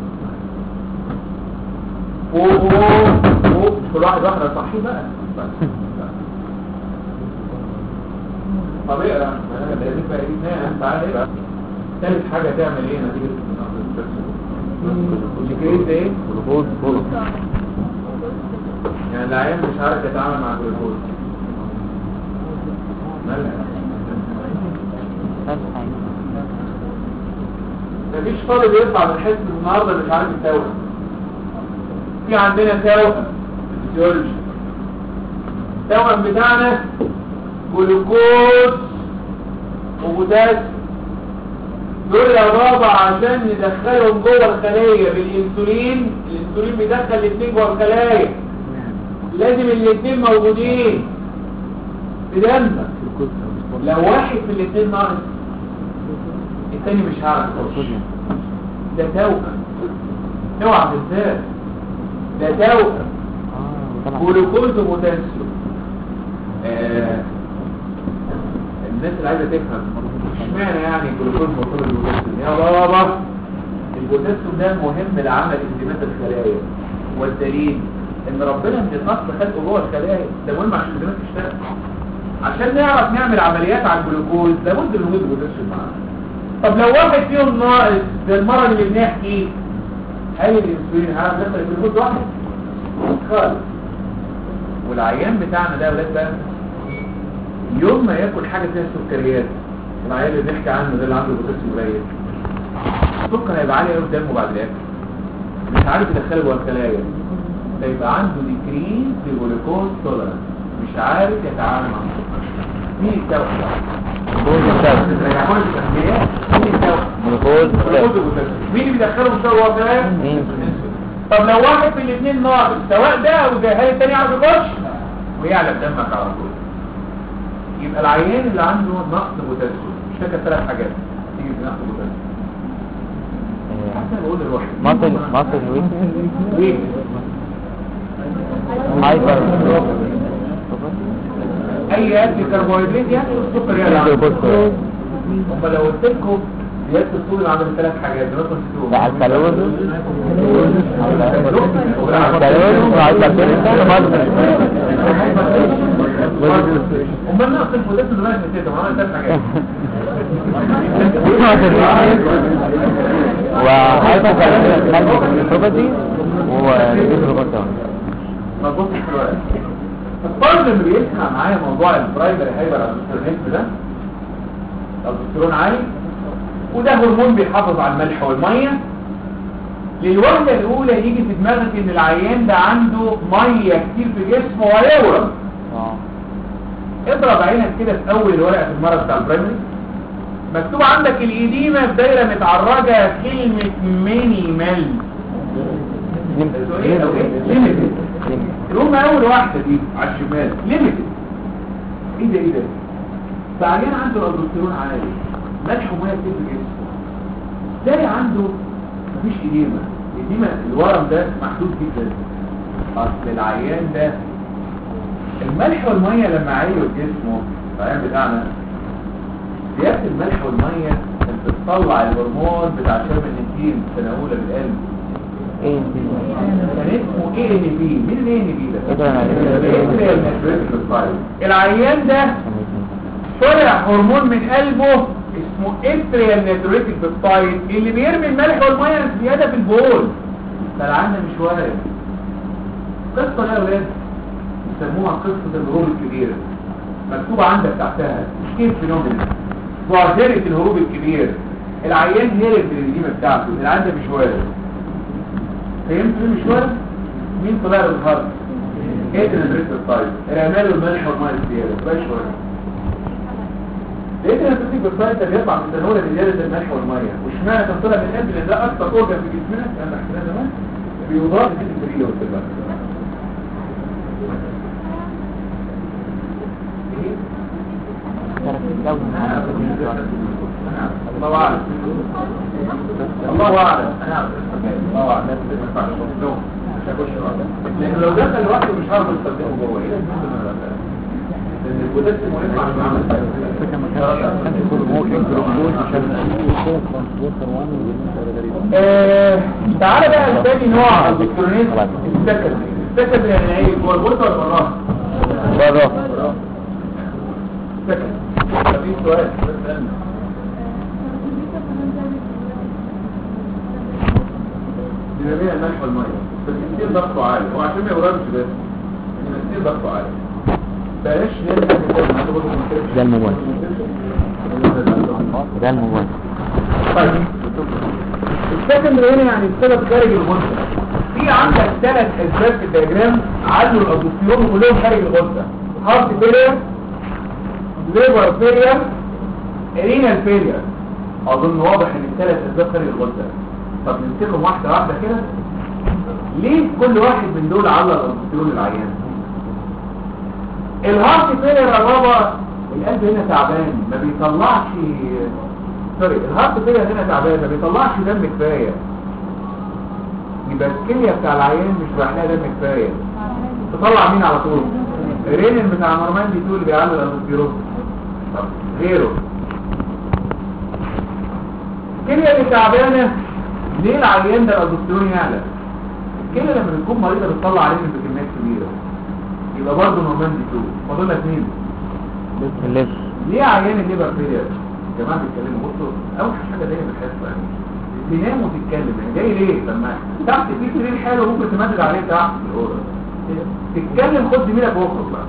فوق فوق فوق مش كل واحد واحد صحي بقى بس طب ايه بقى لازم بقى ايه نعم تعالى ايه بقى ثالث حاجة تعمل ايه نتيجة نقص البوتاسيوم الجلوكوز ده ايه جلوكوز بولو يعني العيان مش عارف يتعامل مع الجلوكوز مالها ثالث حاجة مفيش طالب يطلع من حصة النهارده مش عارف يتوهم في عندنا توأم فيسيولوجي التوأم بتاعنا جلوكوز وبوتاسيوم دول يا بابا عشان ندخلهم جوه الخلية بالانسولين الانسولين بيدخل الاثنين جوه الخلايا لازم الاثنين موجودين في دمك لو واحد في الاثنين ناقص التاني مش هعرف يخش ده توأم اوعى تنساه ده توأم اه طبعا جلوكوز وبوتاسيوم آه الناس اللي عايزه تفهم اشمعنى يعني الجلوكوز مرتبط بالبوتاسيوم يا بابا البوتاسيوم ده مهم لعمل انزيمات الخلايا والدليل ان ربنا من الاصل خلقه جوه الخلايا ده مهم عشان الانزيمات تشتغل عشان نعرف نعمل عمليات على الجلوكوز لابد من وجود بوتاسيوم معانا طب لو واحد فيهم ناقص زي المرض اللي بنحكي هل الانسولين هيعرف يدخل الجلوكوز واحد خالص والعيان بتاعنا ده يا ولاد بقى يوم ما ياكل حاجه فيها سكريات العيان اللي بنحكي عنه ده اللي عنده بوتاسيوم قليل السكر هيبقى عالي قوي في دمه بعد الاكل مش عارف يدخله جوه الخلايا هيبقى عنده ديكريز لجلوكوز تولرنس مش عارف يتعامل مع السكر مين التوحد ريحون التخليات مين التوحد جلوكوز مين اللي بيدخله مستوى جوه الخلايا مين؟ طب لو واحد في الاثنين ناقص سواء ده او ده هل التاني عارف يخش ويعلى بدمك على طول يبقى العيان اللي عنده نقص بوتاسيوم مش فاكر ثلاث حاجات تيجي في نقص بوتاسيوم حتى بقول للواحد مصل مصل ويك ويك هايبر اي اكل كربوهيدرات يعني السكر يعني جلوكوز هم لو قلت لكم زياده الصوديوم عمل ثلاث حاجات دلوقتي نسيتوهم بتاع الكالوري الكالوري وهايبرتنشن امال نقص البوتاسيوم دلوقتي نسيتهم عمل ثلاث حاجات وهايبوكالسيوم ونيوتروباتون ما تبصش في الورق الفرد اللي بيسمع معايا موضوع البرايمري هايبر الدكتورين ده الدكتورون عالي وده هرمون بيحافظ على الملح والميه للوهلة الأولى يجي في دماغك إن العيان ده عنده مية كتير في جسمه ويورم اه اضرب عينك كده في أول الورقة في المرض بتاع البرايمري مكتوب عندك الإديمة في دايرة متعرجة كلمة مينيمال ايه أو ايه؟ ليميتد الأم أول واحدة دي على الشمال ليميتد ايه ده ايه ده فعيان عنده الدكتورون عالي ملح وميه كتير في جسمه تلاقي عنده مفيش إديمة الإديمة الورم ده محدود جدا أصل العيان ده الملح والمية لما عيوا جسمه العيان بتاعنا زيادة الملح والمية كانت بتطلع الهرمون بتاع شرب النسيم في سنة أولى بالقلب ايه كان اسمه ايه ان بي مين الايه ان بي ده؟ إيه؟ العيان ده طلع هرمون من قلبه اسمه اتريال نيتريتيك بيبتايد اللي بيرمي الملح والميه زياده في البول فالعيان ده مش وارد قصه يا ولاد يسموها قصه الهروب الكبير مكتوب عندك تحتها كيف فينومينا ظاهره الهروب الكبير العيان هرب من القديمه بتاعته العيان ده مش وارد فهمت ليه مش وارد مين طلع له الهرب ايه الريتم الطيب رماله الملح والميه الزياده مش وارد لقيت ان التوتيك بالطيب ده بيطلع من التنوره بزياده الملح والميه واشمعنى كان طلع من القلب لان ده اكتر اورجن في جسمنا انا حكينا زمان بيضاف في الفريده والسلبات الله اعلم الله اعلم انا عارف الله اعلم ما ينفعش تصدقه مش هخش لان لو دخل لوحده مش هعرف استخدمه جوه ايه لان البوتاسيوم مهم عشان اعمل آه، تعالى بقى لتاني نوع الالكترونيز السكندري السكندري يعني ايه جوه البوتة ولا براها؟ بره سكندري طب في سؤال بس أنا. دينامية الملح والمية بس كتير ضغطه عالي هو عشان ما يورمش بس إنما كتير ضغطه عالي بلاش نرجع نقول ما تقول ده الموبايل ده الموبايل طيب السكندري هنا يعني السبب خارج الغدة في عندك ثلاث اسباب في الدياجرام علوا الالدوستيرون كلهم خارج الغدة هارت فيلير ليفر فيلير رينال فيلير اظن واضح ان الثلاث اسباب خارج الغدة طب نمسكهم واحدة واحدة كده ليه كل واحد من دول على الالدوستيرون العيان الهارت فيلير يا بابا القلب هنا تعبان ما بيطلعش سوري الهارت فيلير هنا تعبان ما بيطلعش دم كفايه يبقى الكليه بتاع العيان مش رايح لها دم كفايه تطلع مين على طول الرينين بتاع نورماندي دول اللي بيعلي الالوستيرون طب غيره الكليه اللي تعبانه ليه العيان ده الالدوستيرون يعلى الكليه لما بتكون مريضه بتطلع عليه بكميات كبيره يبقى برضه نورمان دي 2 فاضل لك مين الليفر ليه عيان الليبر فيلير يا جماعه بيتكلموا بصوا اوحش حاجه دايما بتحسوا يعني تنام وتتكلم يعني جاي ليه لما تحت في سرير حلو ممكن تمدد عليه تحت في الاوضه تتكلم خد زميلك واخرج بقى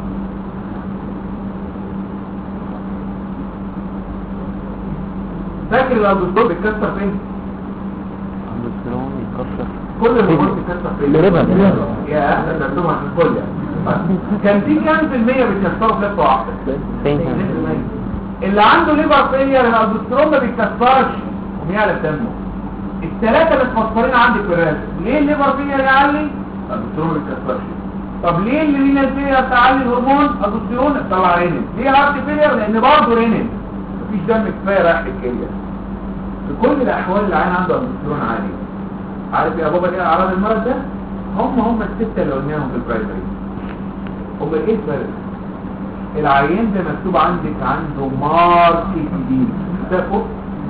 فاكر الاندوسكوب بيتكسر فين؟ الدكتورون يتكسر كل الهرمونات بتتكسر فين؟ الليبر. يا اهلا ده انتم عشان الكل يعني كان في كام في المية بيتكسروا في لفه واحده؟ فين اللي عنده ليفر فيلير الالدوستيرون ما بيتكسرش وبيعلى في دمه الثلاثه اللي متفسرين عندك في الرسم ليه الليفر فيلير يعلي الالدوستيرون ما بيتكسرش طب ليه اللي رينال فيلير تعلي الهرمون الالدوستيرون طلع رينين ليه هارت فيلير لان برضه رينين مفيش دم كفايه رايح للكليه في كل الاحوال العين عنده الالدوستيرون عالي عارف يا بابا ايه اعراض المرض ده هم هم السته اللي قلناهم في البرايمري هم ايه الفرق العيان ده مكتوب عندك عنده مارك جديد ده فوق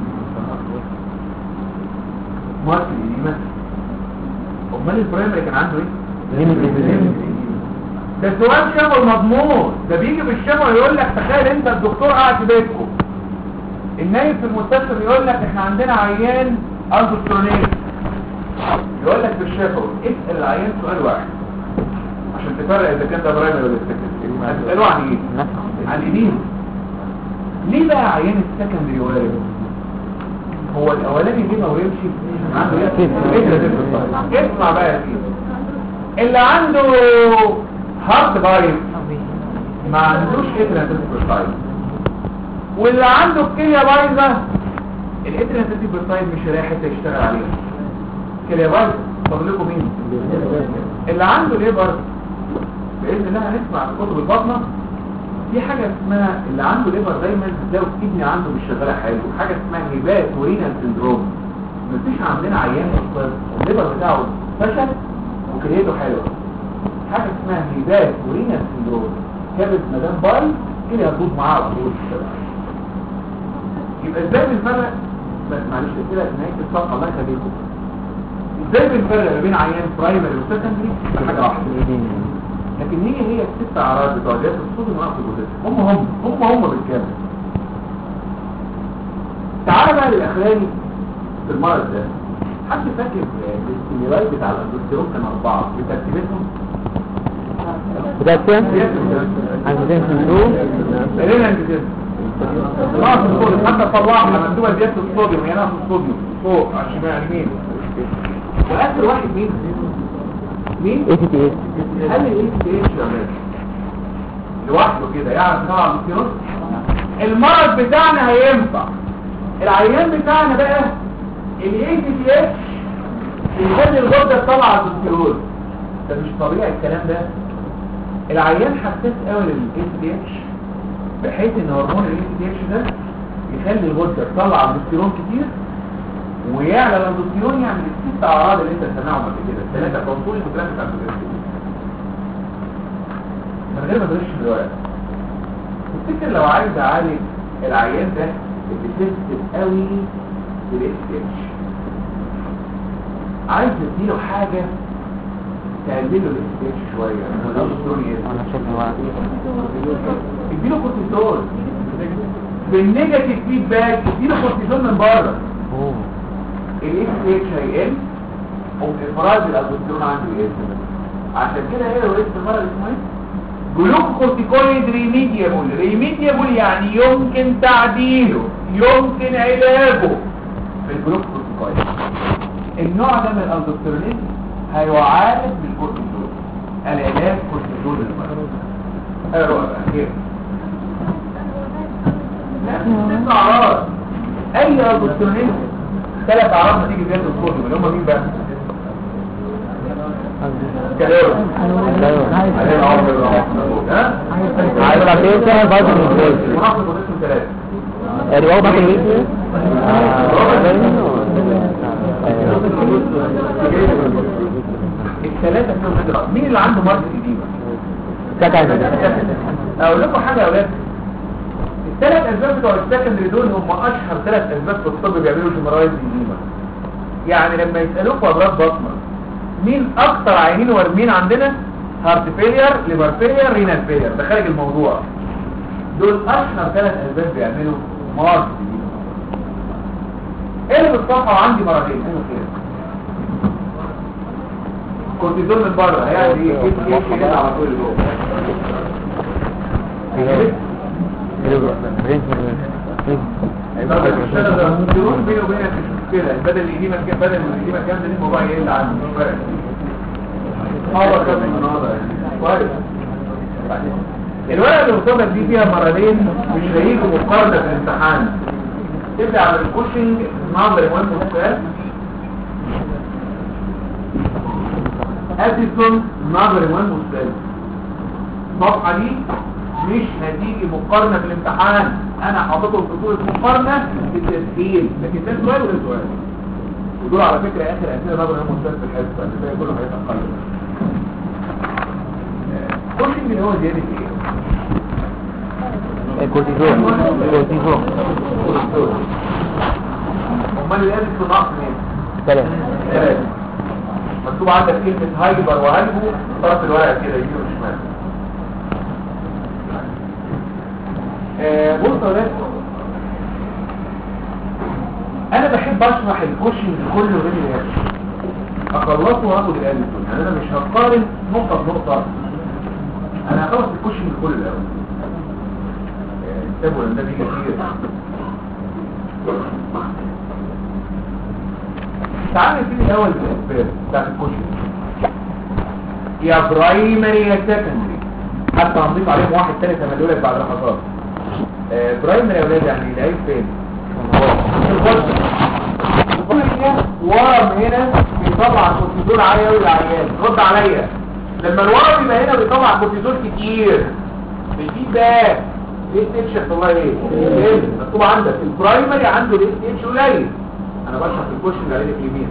مارك جديد مثلا امال البرايمري كان عنده ايه ده سؤال شبه مضمون ده بيجي بالشبه يقول لك تخيل انت الدكتور قاعد في بيتكم النايب في المستشفى بيقول لك احنا عندنا عيان الدكتورونيه يقول لك في الشفوي اسال العيان سؤال واحد عشان تفرق اذا كان ده برايمري ولا سكندري هتساله عن ايه عن اليمين ليه بقى عيان السكندري وارد هو الاولاني جه ما ويمشي عنده ايه إيه ده؟ اسمع بقى يا سيدي اللي عنده هارت بايت ما عندوش اتريناتيف واللي عنده الكليه بايظه الاتريناتيف مش هيلاقي حته يشتغل عليها كليه بايظه فاضل لكم مين اللي عنده ليبر باذن الله هنسمع في كتب البطنه في حاجه اسمها اللي عنده ليبر دايما هتلاقوا الكدني عنده مش شغاله حلو حاجه اسمها هيبات ورينال سندروم مفيش عندنا عيان اصلا الليبر بتاعه فشل وكليته حلوه حاجه اسمها هيبات ورينال سندروم كبد مدام باي كده هتبوظ معاه على طول يبقى ازاي بنفرق بس معلش كده نهايه الصفحه الله يخليكم ازاي بنفرق ما بين عيان برايمري وسكندري حاجه واحده لكن هي هي الست اعراض بتوع جهاز الصوديوم ونقص البوتاسيوم هم هم هم هم بالكامل تعال بقى للاخراني في المرض ده حد فاكر الاستيميلاي بتاع الاندوستيرون كان اربعه بترتيبتهم بوتاسيوم عندنا سندروم خلينا نجد نقص الصوديوم حتى طلعها مكتوبه زياده الصوديوم هي نقص الصوديوم فوق على الشمال يمين واخر واحد مين مين اي تي تي اس هل الاي تي اتش لوحده كده يعرف طبعا الكيروس المرض بتاعنا هينفع العيان بتاعنا بقى الاي تي اتش بيخلي الغده تطلع على الكيروس ده مش طبيعي الكلام ده العيان حساس قوي للاي تي اتش بحيث ان هرمون الاي تي اتش ده يخلي الغده تطلع الدوستيرون كتير ويعلى الاندوستيرون يعني الست اعراض اللي انت سمعهم قبل كده الثلاثه كونسول وثلاثه كاربوهيدرات من غير ما تغش في الورق تفتكر لو عايز اعالج العيان ده اللي سيستم قوي بالاس اتش عايز اديله حاجه تقلله الاس اتش شويه والاندوستيرون انا شايف الورق اديله كورتيزون بالنيجاتيف فيدباك اديله كورتيزون من بره اوه الاكس اتش هيقل وافراز الالدوستيرون عنده يقل عشان كده ايه لو اسم المرض اسمه ايه جلوكوكورتيكويد ريميديابل ريميديابل يعني يمكن تعديله يمكن علاجه بالجلوكوكورتيكويد النوع ده من الالدوستيرونين هيعالج بالكورتيزون العلاج كورتيزون للمرض ايوه بقى كده لا ست اعراض اي الدوستيرونين ثلاث اعراض نتيجه زياده الصوديوم اللي هم مين بقى كالوري عليه العمر والعمر. ها عايز بعدين تعمل برضه من الفوز مناقصه بوتاسيوم ثلاثه يعني هو باكل ايه الثلاثه فيهم نادر مين اللي عنده مرض قديمه سكن اقول لكم حاجه يا اولاد ثلاث اسباب بتوع السكندري دول هم اشهر ثلاث اسباب في الطب بيعملوا جنرالايز ديزيما يعني لما يسالوك امراض بطنه مين اكتر عينين وارمين عندنا هارت فيلير ليفر فيلير رينال فيلير ده خارج الموضوع دول اشهر ثلاث اسباب بيعملوا مرض ايه اللي بالصفحه وعندي مرضين ايه الخير كورتيزون من بره هيعمل ايه ايه ايه ايه كده على طول جوه هيبقى بيشتغل ده الكورتيزون بيني وبينك مش مشكله بدل القديمه كام بدل القديمه كام ده الموضوع يقل عنه مش فارق اه كام النهارده يعني كويس الورقه اللي قصادك دي فيها مرضين مش هيجوا مقارنه في الامتحان تبدا على الكوشنج نظري مهم السؤال اديسون نظري مهم السؤال الصفحه دي مش هتيجي مقارنه في الامتحان انا حاططهم في صوره مقارنه بالتسهيل لكن ده سؤال وده سؤال ودول على فكره اخر اسئله نظري مهم السؤال في الحصه اللي باقي كله هيتقل كوشنج اللي هو زياده ايه الكورتيزون الكورتيزون امال اللي قالت في نقص مين ثلاثة ثلاثة. مكتوب عندك كلمة هايبر وهايبو طرف الورقة كده يمين وشمال آه، بص يا ولاد انا بحب اشرح الكوشنج كله غير الهاتف اخلصه واخد الالف يعني انا مش هقارن نقطة بنقطة انا هخلص الكوشنج كله الاول كتابه لان ده بيجي كتير تعال نبتدي الاول بالاسباب بتاعت الكوشن يا برايمري يا سكندري حتى هنضيف عليهم واحد تاني تمدولك بعد لحظات آه، برايمري يا ولاد يعني العيب فين في الغرفه الغرفه ورم هنا بيطلع كورتيزول عالي قوي للعيان رد عليا لما الورم يبقى هنا بيطلع كورتيزول كتير الفيدباك الاس اتش يحصل لها ايه؟ ايه مكتوب عندك البرايمري عنده الاس اتش قليل انا بشرح في الكوشن على اليمين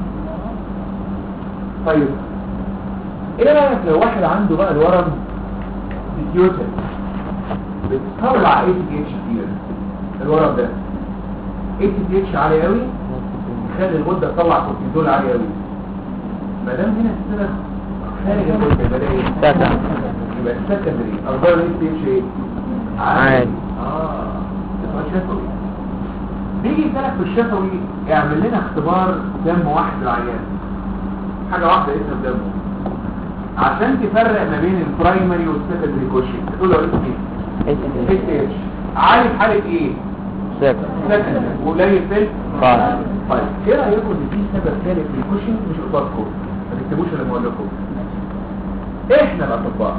طيب ايه رايك لو واحد عنده بقى الورم ديوتن بتطلع اي تي اتش كتير الورم ده اي تي اتش عالي قوي يخلي الغده تطلع كورتيزول عالي قوي ما دام هنا السبب خارج الغده يبقى ده ايه؟ سكن يبقى السكندري اخبار الاي تي اتش ايه؟ عالي. اه يبقى شفوي بيجي يسألك في الشفوي يعمل لنا اختبار دم واحد للعيان حاجة واحدة اسم دمه عشان تفرق ما بين البرايمري والسكندري كوشن تقول له اسمه ايه؟ اس اتش عالي في حالة ايه؟ سكن سكندري وقليل في قاعد طيب ايه رايكم ان في سبب ثالث للكوشن مش قصادكم ما تكتبوش اللي بقول لكم احنا الاطباء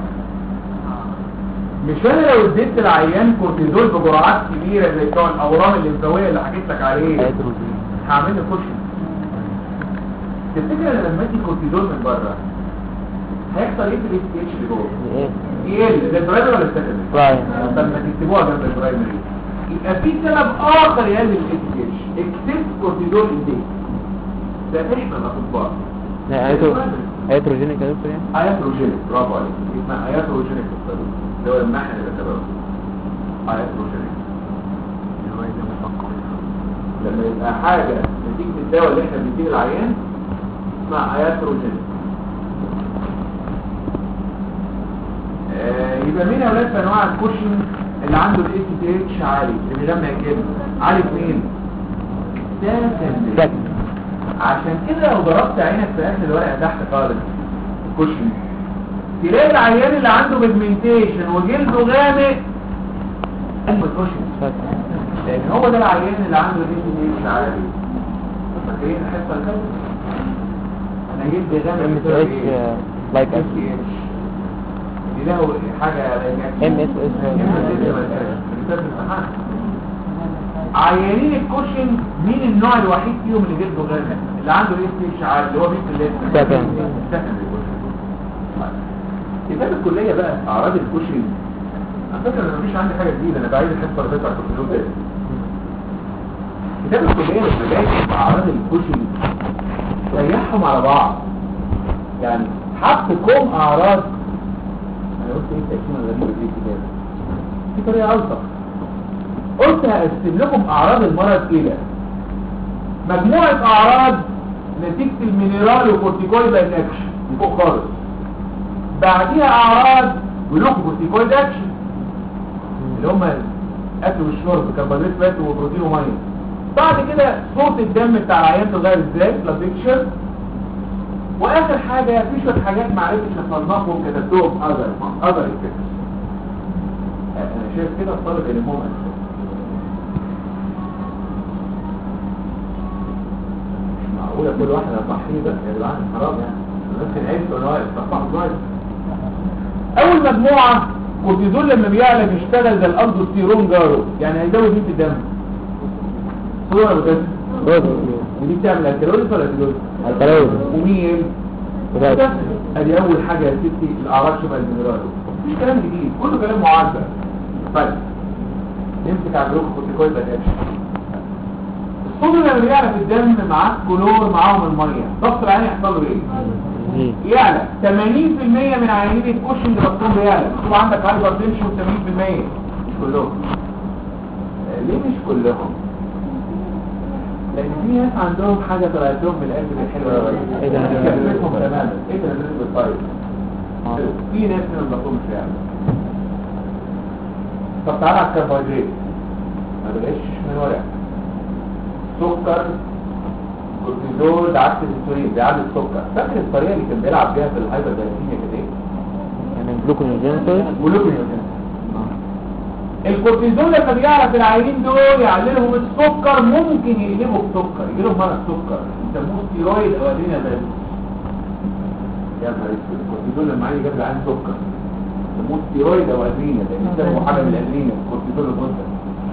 مش انا لو اديت العيان كورتيزول بجرعات كبيره زي بتوع الاورام الليمفاويه اللي حكيت لك عليه هيدروجين هعمل له كوشن تفتكر أنا لما ادي كورتيزول من بره هيحصل ايه في الاس اتش اللي جوه ايه يقل زي البرايمري ولا السكندري برايم طب ما تكتبوها جنب البرايمري يبقى في سبب اخر يقلل الاس اتش اكسس كورتيزول انتيك ده احنا الاطباء هيدروجينيك يا دكتور يعني اياتروجينيك برافو عليك اسمها اياتروجينيك الصدر اللي هو المحن اللي بسببه اياتروجينيك لما يبقى حاجة نتيجة الدواء اللي احنا بنديه للعيان اسمها اياتروجينيك آه يبقى مين يا اولاد في انواع الكوشن اللي عنده الاي تي اتش عالي اللي بيغمى كده عالي في مين؟ سكندري سكن عشان كده لو ضربت عينك في اخر الورقه تحت خالص كوشن تلاقي العيان اللي عنده بيجمنتيشن وجلده غامق اسمه كوشن سكن لان هو ده العيان اللي عنده بيجمنتيشن عالي فاكرين الحصه اللي فاتت انا جلدي غامق ام اس بسبب اتش ايه؟ لايك اس اتش دي له حاجه ام اس اتش عيانين الكوشن مين النوع الوحيد فيهم اللي جلده غامق اللي عنده الاس اتش عالي اللي هو مين في الليست سكن. سكن كتاب الكلية بقى أعراض الكوشن على فكرة أنا مفيش عندي حاجة جديدة أنا بعيد الحصة اللي فاتت على الكمبيوتر ده كتاب الكلية لما جاي في أعراض الكوشن ريحهم على بعض يعني حط كوم أعراض أنا قلت إيه التقسيمة الغريبة دي الكتاب في طريقة ألطف قلت هقسم لكم اعراض المرض الى مجموعة اعراض نتيجة المينرال وكورتيكويد اكشن دي فوق خالص بعديها اعراض جلوكوكورتيكويد اكشن اللي هم الاكل والشرب كربوهيدرات فات وبروتين وميه بعد كده صوت الدم بتاع العيان اتغير ازاي بلاد واخر حاجة في شوية حاجات معرفتش اصنفهم كتبتهم اذر اذر افكتس انا شايف كده الطالب اللي مهم مش معقولة كل واحد هصحيه بس يا جدعان حرام يعني نفس العيش ولا واقف صحصح كويس اول مجموعة كورتيزول لما بيعلى بيشتغل زي الالدوستيرون جارو يعني هيزود مين في الدم صورة ولا بس ودي بتعمل الكالوريز ولا الكالوريز الكالوريز ومين بجد. ادي اول حاجة يا ستي الاعراض شبه المينرال مفيش كلام جديد كله كلام معبر طيب نمسك على الجلوكو كورتيكويد اكشن الصوديوم لما بيعلى في الدم معاه كلور معاهم الميه ضغط العين يحصل له ايه يعلى 80% من عيانين الكوشنج بطلون بيعلى مكتوب عندك هايبر تنشن 80% مش كلهم آه، ليه مش كلهم لان في ناس عندهم حاجه طلعت لهم من القلب الحلوه قوي إيه ده؟ كلمتهم تماما ايه ده الرزق الطيب آه. في ناس من البطلون مش بيعلى طب تعالى على الكربوهيدرات ما بلاقيش من ورق سكر كورتيزول ده عكس الانسولين بيعلي السكر فاكر الطريقه اللي كان بيلعب بيها في الهايبر داينامية كده ايه يعني جلوكونيوجينيسيس جلوكوزين الكورتيزول لما بيعلى في العيانين دول يعللهم السكر ممكن يقلبوا بسكر يجيلهم مرض سكر يسموه ستيرويد او ادينا بس يا نهار اسود الكورتيزول لما عيل جاب عين سكر يسموه ستيرويد او ادرينا لان يسموه حاجه من الادرينا الكورتيزول الغده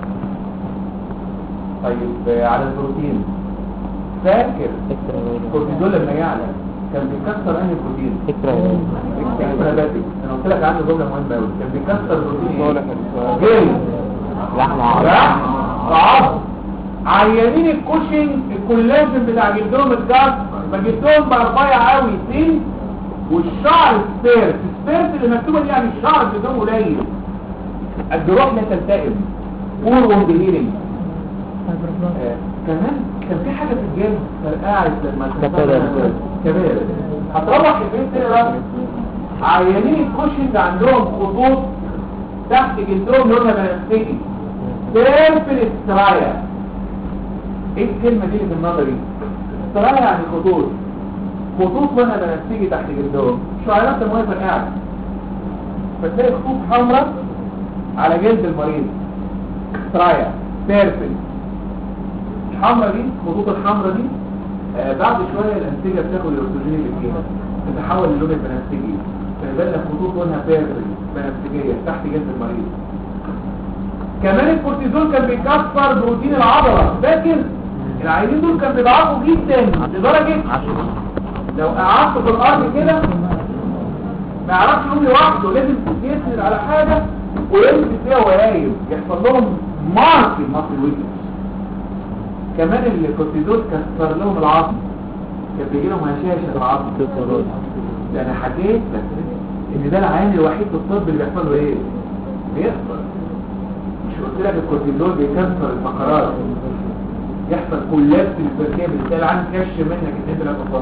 طيب آه، على البروتين فاكر الكورتيزول لما يعلى كان بيكسر انهي بروتين فكرة اكستراباتيك انا قلت لك عنده جمله مهمه قوي كان بيكسر بروتين جلد لحمة راح عصب عيانين الكوشنج الكولاجين بتاع جلدهم اتكسر ما جلدهم بقى رفيع قوي سن والشعر سبيرت سبيرت اللي مكتوبه دي يعني الشعر بتاعه قليل الجروح لا تلتئم بور وند هيلينج آه، كمان كان في حاجه في الجلد فرقعت لما كبارة. كبارة هتروح البيت تقرا عيانين الكوشنج عندهم خطوط تحت جلدهم لونها بنفسجي سيرفل استرايا ايه الكلمه دي اللي في النظري استرايا يعني خطوط خطوط لونها بنفسجي تحت جلدهم شعيرات الميه فرقعت فتلاقي خطوط حمراء على جلد المريض استرايا سيرفل الحمراء دي الخطوط الحمراء دي آه بعد شوية الأنسجة بتاخد الأكسجين اللي فيها تتحول للون البنفسجي فيبقى لك خطوط لونها بيرفل بنفسجية تحت جلد المريض كمان الكورتيزول كان بيكسر بروتين العضلة فاكر العينين دول كانوا بيضعفوا جدا لدرجة لو قعدت في الأرض كده ما يعرفش يقوم لوحده لازم يسند على حاجة ويمسك فيها وقايم يحصل لهم مارك المصري ويكنس كمان الكورتيزول كسر لهم العظم كان بيجي لهم هشاشه العظم ده انا حكيت لك ان ده العيان الوحيد في الطب اللي بيحصل له ايه بيحصل مش قلت لك الكورتيزول بيكسر الفقرات يحصل كولابس البركيه بتلاقي العيان كش منك ان انت لا تصنع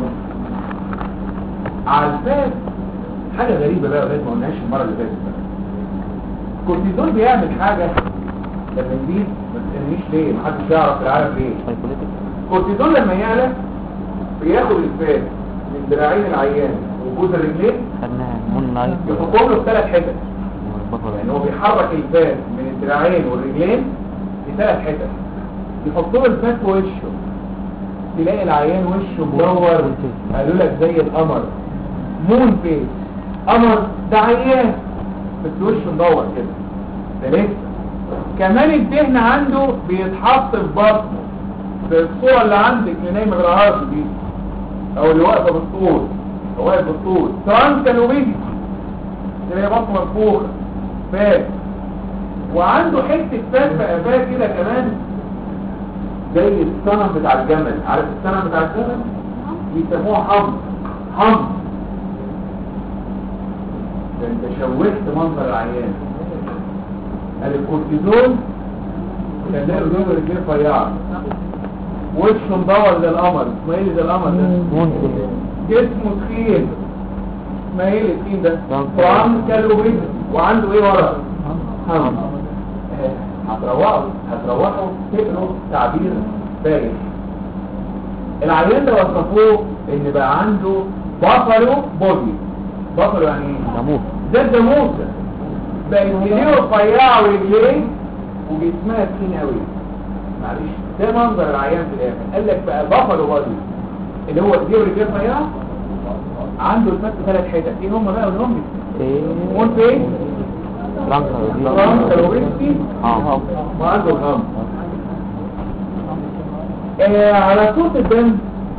على الفات حاجه غريبه بقى ولاد ما قلناش المره اللي فاتت بقى الكورتيزول بيعمل حاجه لما يزيد ما تسالنيش ليه محدش يعرف في العالم ليه سايكوليتك الكورتيزول لما يعلى بياخد الفات من دراعين العيان وجوز الرجلين خدناها مون نايت يحطهم له في ثلاث حتت والبطل يعني هو بيحرك الفات من الدراعين والرجلين في ثلاث حتت يحط له الفات في وشه تلاقي العيان وشه مدور قالوا لك زي القمر مون فيس قمر ده عيان بس وشه مدور كده ده لسه كمان الدهن عنده بيتحط في بطنه في الصورة اللي عندك اللي نايمة بالعرض دي او اللي واقفة بالطول او واقف بالطول ترانكال وبيجي اللي هي بطنه منفوخة فات وعنده حتة فات في قفاه كده كمان زي الصنم بتاع الجمل عارف الصنم بتاع الجمل بيسموه حمض حمض ده انت شوهت منظر العيان قال الكورتيزون كان له ايدين ورجلين رفيعه وشه مدور زي القمر اسماعيلي زي القمر ده ممكن جسمه تخين اسماعيلي التخين ده نعم. وعنده كالوريز وعنده ايه ورا هم هتروحوا هتروحوا تقروا تعبير باين العيان ده وصفوه ان بقى عنده بافالو بودي بافالو يعني ايه جاموس ده الجاموسه بقت ايديه رفيعه ورجليه وجسمها تخين قوي معلش ده منظر العيان في الاخر قال لك بقى بافالو بودي اللي هو ايديه ورجليه رفيعه عنده الفك ثلاث حتت ايه هم بقى اللي هم ايه قلت ايه فرانكا فرانكا اه وعنده الغم آه على صوت الدم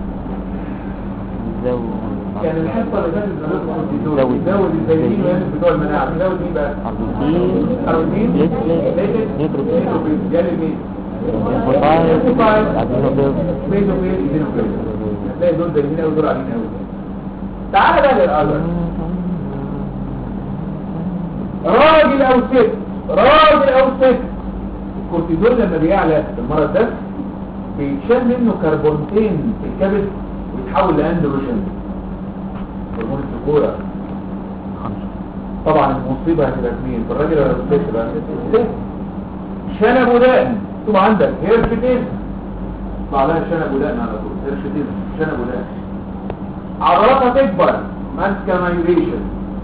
زو كان الحصه اللي فاتت زود الكورتيزول زود. زود الزيتين وينزل بتوع المناعه زود مين بقى اربعين كاروتين ليتلت نيتروفيل جالي مين ليمفوسايت ادينوفيل بيزوفيل ايدينوفيل هتلاقي دول زيتين قوي دول عاليين قوي تعالى بقى للأذر راجل او ست راجل او ست الكورتيزول لما بيعلى في المرض ده بيتشال منه كربونتين في الكبد ويتحول لاندروجين هرمون الذكوره طبعا المصيبه هتبقى في مين في الراجل ولا في الست بقى الست شنب ودقن ثم عندك هيرشتيز طلع لها شنب ودقن على طول هيرشتيز شنب ودقن عضلاتها تكبر ماسكه مايوريشن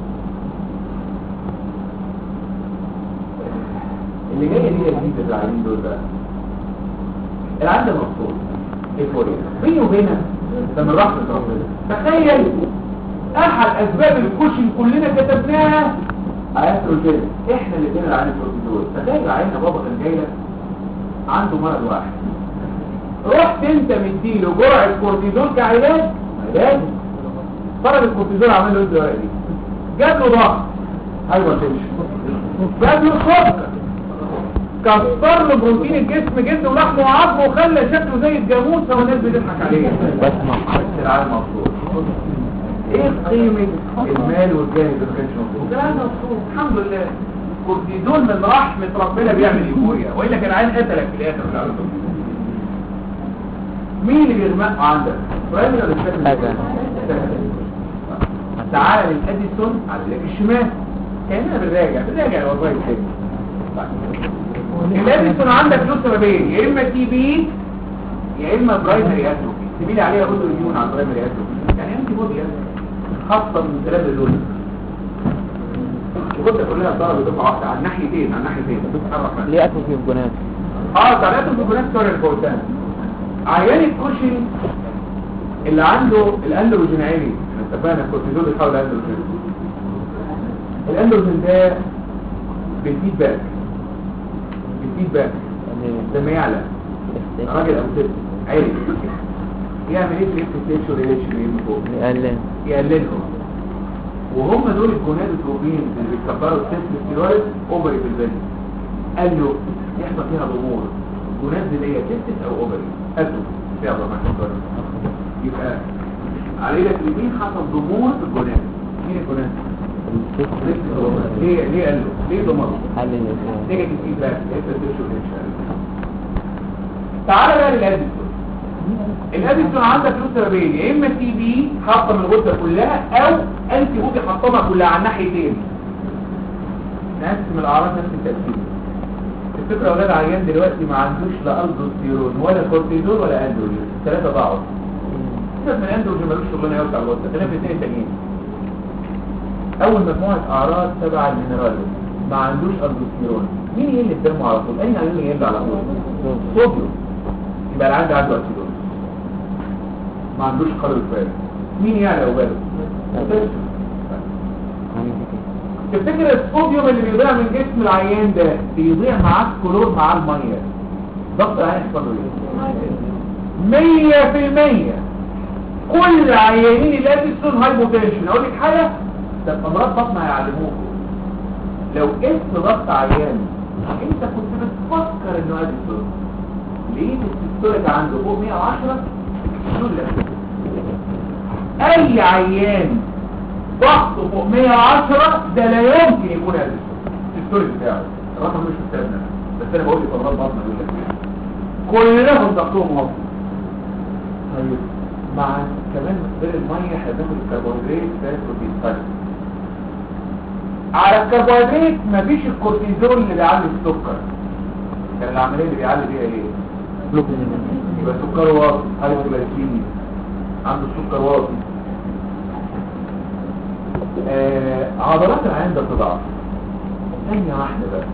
اللي جايه دي الجديد العينين دول بقى العند مبسوط ايفوريا بيني وبينك ده من رحمه ربنا تخيل احد اسباب الكوشن كلنا كتبناها استروجين احنا اللي بنقول عن الكورتيزول تخيل عيننا بابا كان جاي لك عنده مرض واحد رحت انت مديله جرعه كورتيزول كعلاج علاج طلب الكورتيزول عمل له ايه الورقه دي جاب له ضغط ايوه تمشي جاب له سكر كسر له بروتين الجسم جلد ولحمه وعظمه وخلى شكله زي الجاموسه والناس بتضحك عليه بسمع بس العالم مبسوط ايه قيمة المال والجاه اللي ما كانش مبسوط العالم مبسوط الحمد لله كورتيزون من رحمة ربنا بيعمل ايفوريا والا كان عين قتلك في الاخر في العالم مين اللي بيغمق عندك؟ برايمري ولا هذا. تعالى للاديسون على اليد الشمال كاننا بنراجع بنراجع الوظائف تاني الاديسون عندك له سببين يا اما تي بي يا اما برايمري اتروفي تبيلي عليها اوتو اميون على البرايمري اتروفي يعني انتي بودي خاصه من الثلاثه دول كنت كلها ضرب دفعه واحده على الناحيتين على الناحيتين بتتحرك معاك. ليه اتروفي في الجنات اه تعالى في الجنات سوري الفوتان عيان الكوشن اللي عنده الاندروجين عالي احنا اتفقنا الكورتيزول بيحاول الاندروجين الاندروجين ده بالفيدباك بالفيدباك لما يعلى راجل او ست عالي يعمل ايه في الاكسبتيشن ريليشن من فوق يقلل يقللهم وهم دول الجونادوتروبين اللي بيكبروا التستوستيرون اوفري في البني قال له يحصل فيها ضمور جوناد اللي هي تستس او اوفري اتو يلا ما تفكر يبقى علينا اليمين حصل ضمور في الجوناد مين الجوناد؟ ليه ليه قال له ليه ضمر حل الإسلام نيجاتيف فيدباك تعالى بقى للاديسون الاديسون عندك له سببين يا اما تي بي حاطه من الغده كلها او انتي بودي حاطمها كلها على الناحيتين نقسم الاعراض نفس الترتيب الفكره يا اولاد عيان دلوقتي ما عندوش لا الدوستيرون ولا كورتيزول ولا اندروجين الثلاثه ضاعوا سيبك من الاندروجين ملوش شغلانه قوي بتاع الغده خلينا في الاثنين التانيين اول مجموعه اعراض تبع المينرال ما عندوش الدوستيرون مين يقل في دمه على طول اي عيان يقل على طول صوديوم يبقى العيان ده عنده اسيدوز ما عندوش قلب فارغ مين يعلى وباله تفتكر الصوديوم اللي بيضيع من جسم العيان ده بيضيع معاه الكلور مع الميه ضغط العيان يحصل له ايه مية في المية كل عيانين الاديسون هايبوتنشن اقول لك حاجه ده في امراض بطن هيعلموكم لو قست ضغط عيان انت كنت بتفكر انه اديسون لقيت السيستوليك عنده فوق 110 دول لا اي عيان ضغطه فوق 110 ده لا يمكن يكون اديسون السيستوليك بتاعه الرقم مش مستبنى بس انا بقول لك امراض بطن يقول لك كلهم ضغطهم واطي طيب مع كمان مقدار الميه هتاخد الكربوهيدرات فات وبيتفرق على الكربوهيدرات مفيش الكورتيزول اللي بيعلي السكر كان العمليه اللي بيعلي بيها ايه يبقى سكر واطي هايبوغلايكيميا عنده السكر واطي آه عضلات العين ده تضعف ثانية واحدة بقى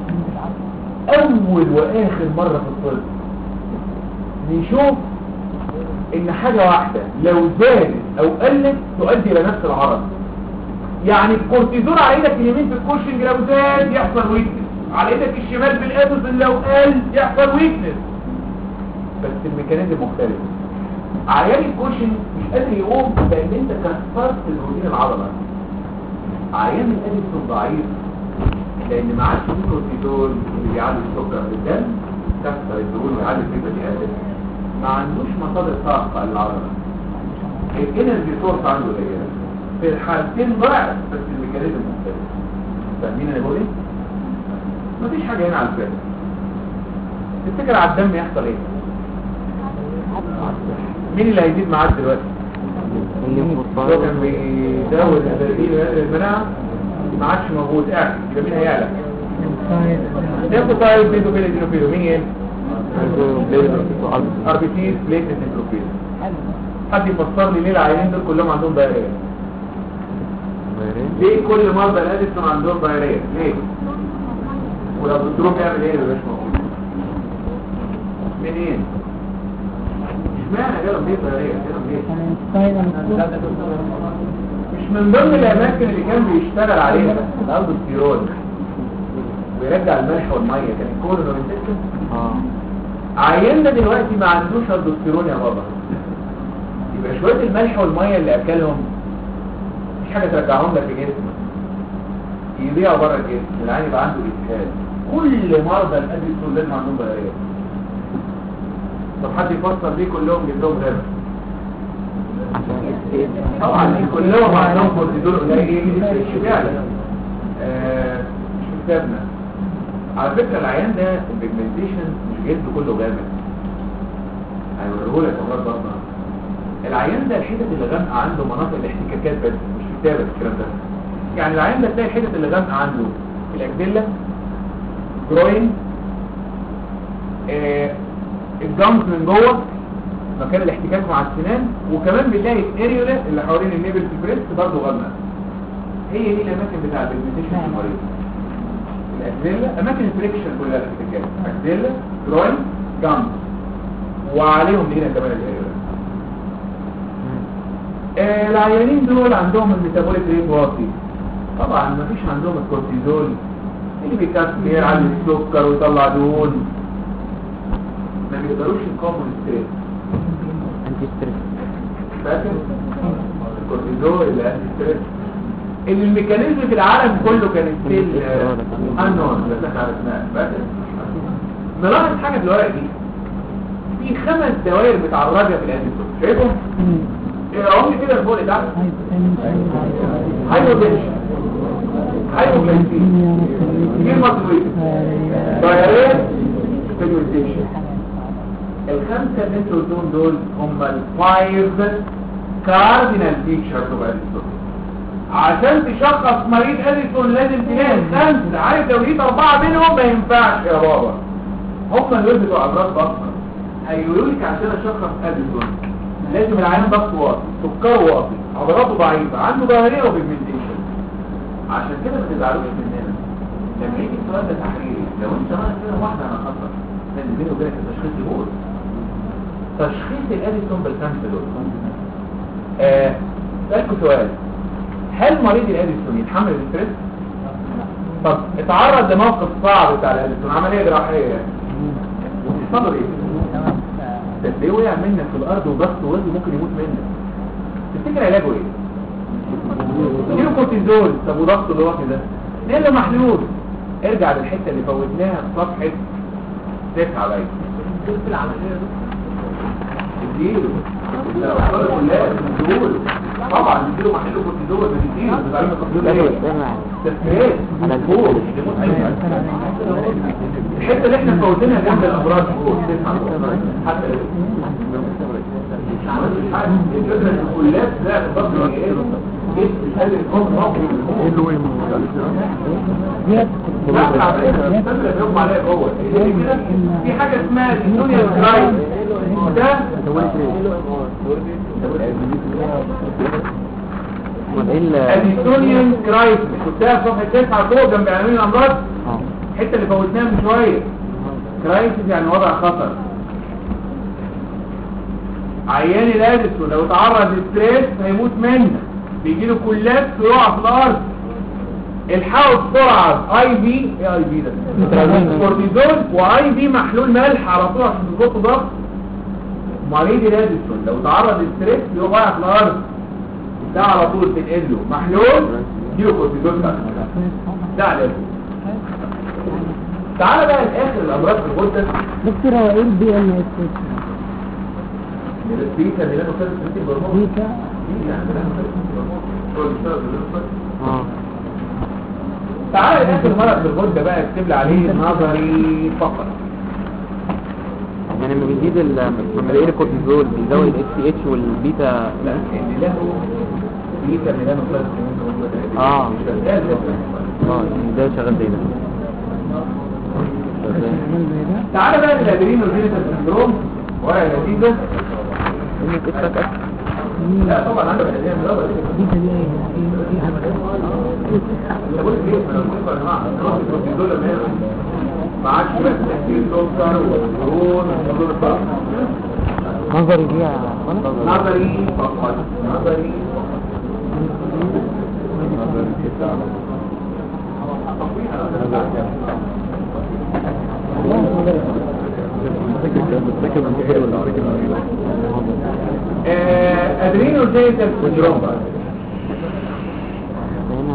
أول وآخر مرة في الطب نشوف إن حاجة واحدة لو زادت أو قلت تؤدي إلى نفس العرض يعني الكورتيزون على ايدك اليمين في الكوشنج لو زاد يحصل ويكنس على ايدك الشمال في الادوسن لو قل يحصل ويكنس بس الميكانيزم مختلف عيان الكوشنج مش قادر يقوم لان انت كسرت الروتين العضله عيان الادوسن ضعيف لان ما عادش فيه كورتيزون اللي بيعلي السكر في الدم كسر الدهون ويعلي الفيتامين اسيد ما عندوش مصادر طاقه للعضله الانرجي سورس عنده قليله في الحالتين ضعف بس الميكانيزم مختلف فاهمين انا بقول ايه مفيش حاجه هنا على الفكره تفتكر على الدم يحصل ايه مين اللي هيزيد معاك دلوقتي هو كان بيزود الادرينالين ويقلل المناعه ما عادش موجود قاعد يبقى مين هيعلى ياخد طيب بيدو بيدو بيدو بيدو مين يعلى ار بي سي بليت نيكروبيل حد يفسر لي ليه العيانين دول كلهم عندهم دايريه ليه كل مرضى الاديسون عندهم دايريه ليه ولو الدكتور بيعمل ايه مش موجود منين اشمعنى جالهم ليه دايريه جالهم ليه مش من ضمن الاماكن اللي كان بيشتغل عليها الالدوستيرون ويرجع الملح والميه كان الكولون والانتكتن عيننا دلوقتي ما عندوش الدوستيرون يا بابا يبقى شويه الملح والميه اللي اكلهم مش حاجه ترجعهم لك لجسمك يضيعوا بره الجسم العين يبقى عنده اسهال كل مرضى الاديسون لازم عندهم بلاريه طب حد يفسر ليه كلهم جبتهم غير طبعا دي كلهم عندهم كورتيزول قليل مش فعلا آه، مش في كتابنا على فكره العيان ده البيجمنتيشن مش جلده كله غامق هيوريهولك امراض بطنه العيان ده الحتت اللي غامقه عنده مناطق الاحتكاكات بس مش في كتابه الكلام ده يعني العيان ده تلاقي الحتت اللي غامقه عنده الاكديلا جروين آه الجامز من جوه مكان الاحتكاك مع السنان وكمان بنلاقي الاريولا اللي حوالين النيبل في البريست برضه غامقه هي دي الاماكن بتاع البيجمنتيشن في المريض الاكديلا اماكن الفريكشن كلها الاحتكاك اكديلا جروين جامز وعليهم هنا كمان الاريولا آه، العيانين دول عندهم الميتابوليك ريت واطي طبعا ما فيش عندهم الكورتيزول اللي بيكسر يعلي السكر ويطلع دهون ما بيقدروش يقاوموا الستريس فاكر الكورتيزول اللي انتي ستريس اللي الميكانيزم في العالم كله كان ستيل انون بس احنا عرفناها فاكر نلاحظ حاجه في الورقه دي في خمس دوائر بتعرضها في الانتيسوب شايفهم اقراهم لي كده فوق تحت هايبوتنشن هايبوكالسيميا غير مطلوب دايرين سيجمنتيشن الخمسه اللي انتوا قلتهم دول هم الفايف كاردينال فيتشرز اوف اديسون عشان تشخص مريض اديسون لازم تلاقي الخمسه عارف لو لقيت اربعه منهم ما ينفعش يا بابا هم دول بتوع امراض بطنه هيقولوا لك عشان اشخص اديسون لازم العيان ضغط واطي سكره واطي عضلاته ضعيفه عنده ظاهريه وبيجمنتيشن عشان كده ما تزعلوش مننا لما يجي السؤال ده تحريري لو انت ناقص كده واحده انا خطر لان بيني وبينك التشخيص يبوظ تشخيص الاديسون بالخمسه دول آه سألكوا سؤال هل مريض الاديسون يتحمل الستريس؟ طب اتعرض لموقف صعب بتاع الاديسون عمليه جراحيه يعني وتصدر ايه؟ ده ليه وقع منك في الارض وضغط وزن ممكن يموت منك تفتكر علاجه ايه اديله كورتيزول طب وضغط الواطي ده ليه له محلول ارجع للحته اللي فوتناها في صفحه تسعة باين شفت العمليه دي اديله لا كلها اديله طبعا اديله محل كورتيزول بنزين ايوه سامع تفكيرات على فوق يموت أي الحته اللي احنا فوتناها جنب الامراض فوق حتى الفكره ان الكلاب لا تضبط ايه جسم يخلي الكون مصري لا العمليه بتستمر بيهم عليها جوه إيه كده؟ في حاجه اسمها الدنيا كرايم ده امال ايه ال الدنيا كرايم شفتها في صفحه 9 فوق جنب عناوين الامراض اه الحته اللي فوتناها من شويه كرايسيس يعني وضع خطر عيان الادسون لو تعرض للستريس هيموت منه بيجي له كلابس ويقع في الارض الحقوا بسرعه اي في ايه اي في ده كورتيزون واي في محلول ملح على طول عشان تظبط ضغط مريض الادسون لو تعرض للستريس يقع في الارض ده على طول تنقل له محلول يجيله كورتيزون بقى. ده علاجه تعالى بقى لاخر الامراض في الغده دكتور هو ايه البي ام اس البيتا ميلانو فيرس بيتا برمون بيتا اه تعالى لاخر مرض في الغده بقى اكتب لي عليه نظري فقط يعني لما بيزيد ال- لما بيلاقي الكورتيزول بيزود الاس تي اتش والبيتا لا ميلانو بيتا ميلانو فيرس آه. مش شغال ده. اه يعني ده شغال زي ده شغال. تعالى بقى للادرينو جينيتال سندروم ورقه لذيذه إنه تفرق أكتر. لا طبعا عندك الادرينو ملوث بيتا دي ايه ايه حاجه انت بقول ايه انا بقول يا جماعه نروح الكورتيزول لما يعمل ما عادش بقى تاثير سكر والهرمون والموضوع ده نظري دي يا أخوانا؟ نظري فقط نظري آه، ادرينو جيتال سندروم بقى هنا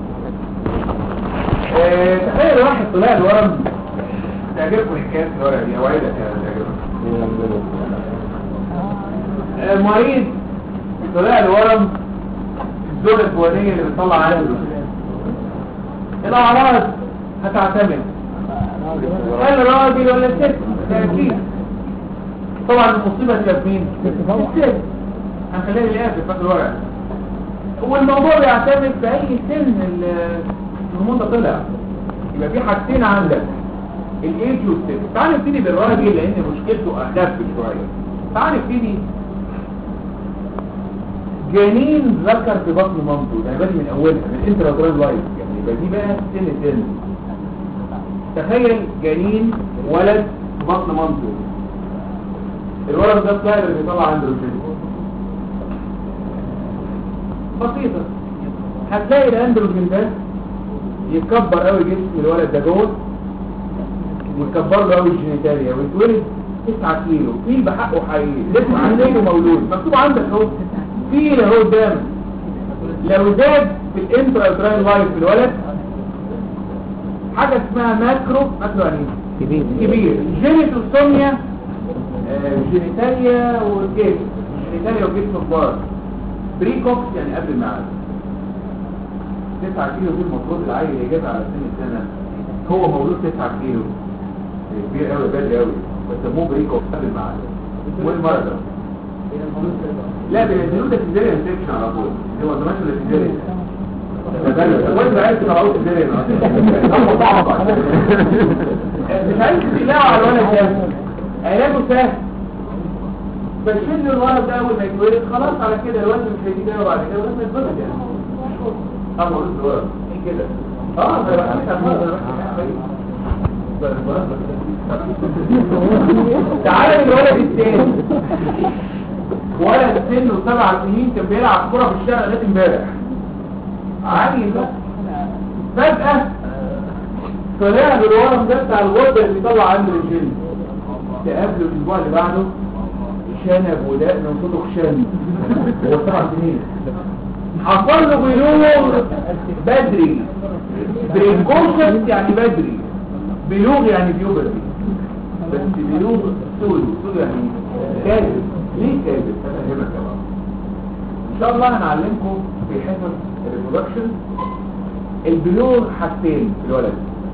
آه، تخيل واحد طلع له ورم تعجبكم الحكايات الورقه دي اوعدك يعني تعجبكم آه، مريض طلع له ورم الزوجه الفوانيه اللي بتطلع عنده الاعراض هتعتمد هل راجل ولا ست تاكيد طبعا المصيبه كانت مين الست هنخليها للاخر فاكر الورقه والموضوع بيعتمد في اي سن ال- الهرمون ده طلع يبقى في حاجتين عندك الايج والسن تعال نبتدي بالراجل لان مشكلته اخف شويه تعال نبتدي جنين ذكر في بطن مامته ده بادئ من اولها من انترا لايف يعني يبقى دي بقى سن سن تخيل جنين ولد في بطن مامته الولد ده الطائر اللي بيطلع اندروجين بسيطة هتلاقي الاندروجين ده يتكبر قوي جسم الولد ده جوه ويكبر له قوي الجينيتاليا ويتولد 9 كيلو فيل بحقه حقيقي لسه عنده مولود مكتوب عندك اهو فيل اهو قدامك لو زاد في الانترا لايف في الولد حاجه اسمها ماكرو ماكرو يعني إيه؟ كبير كبير جينيتوسوميا آه، جينيتاليا والجسم جينيتاليا والجسم كبار بريكوكس يعني قبل الميعاد 9 كيلو دي المفروض العيل يجيبها على سن السنه هو مولود 9 كيلو كبير قوي بدري قوي بيسموه بريكوكس قبل الميعاد والمرض ده لا بينزلوه ده سيزيريان سيكشن على طول هو زمان ولا سيزيريان وانت عايز تطلعوه سيزيريان أمر صعب. مش عايز تقلعه على الولد ده علاجه سهل بشيل الولد ده اول ما يتولد خلاص على كده الولد مش هيجي ده بعد كده لما يتولد يعني اما قلت الولد إيه كده اه ده بقى مش هتفضل تعالى للولد الثاني ولد سنه سبع سنين كان بيلعب كرة في الشارع لغايه امبارح عادي ده فجأة طلع بالورم ده بتاع الغدة اللي بيطلع عنده الجن تقابله الاسبوع اللي بعده شنب ودقن وصوته خشن هو سبع سنين حصل له بلوغ بدري بريكوشن يعني بدري بلوغ يعني بيوبرتي بس بلوغ سوري سوري يعني كاذب ليه كاذب؟ هفهمك يا بابا ان شاء الله هنعلمكم في حصص الريبرودكشن البلور حاجتين في الولد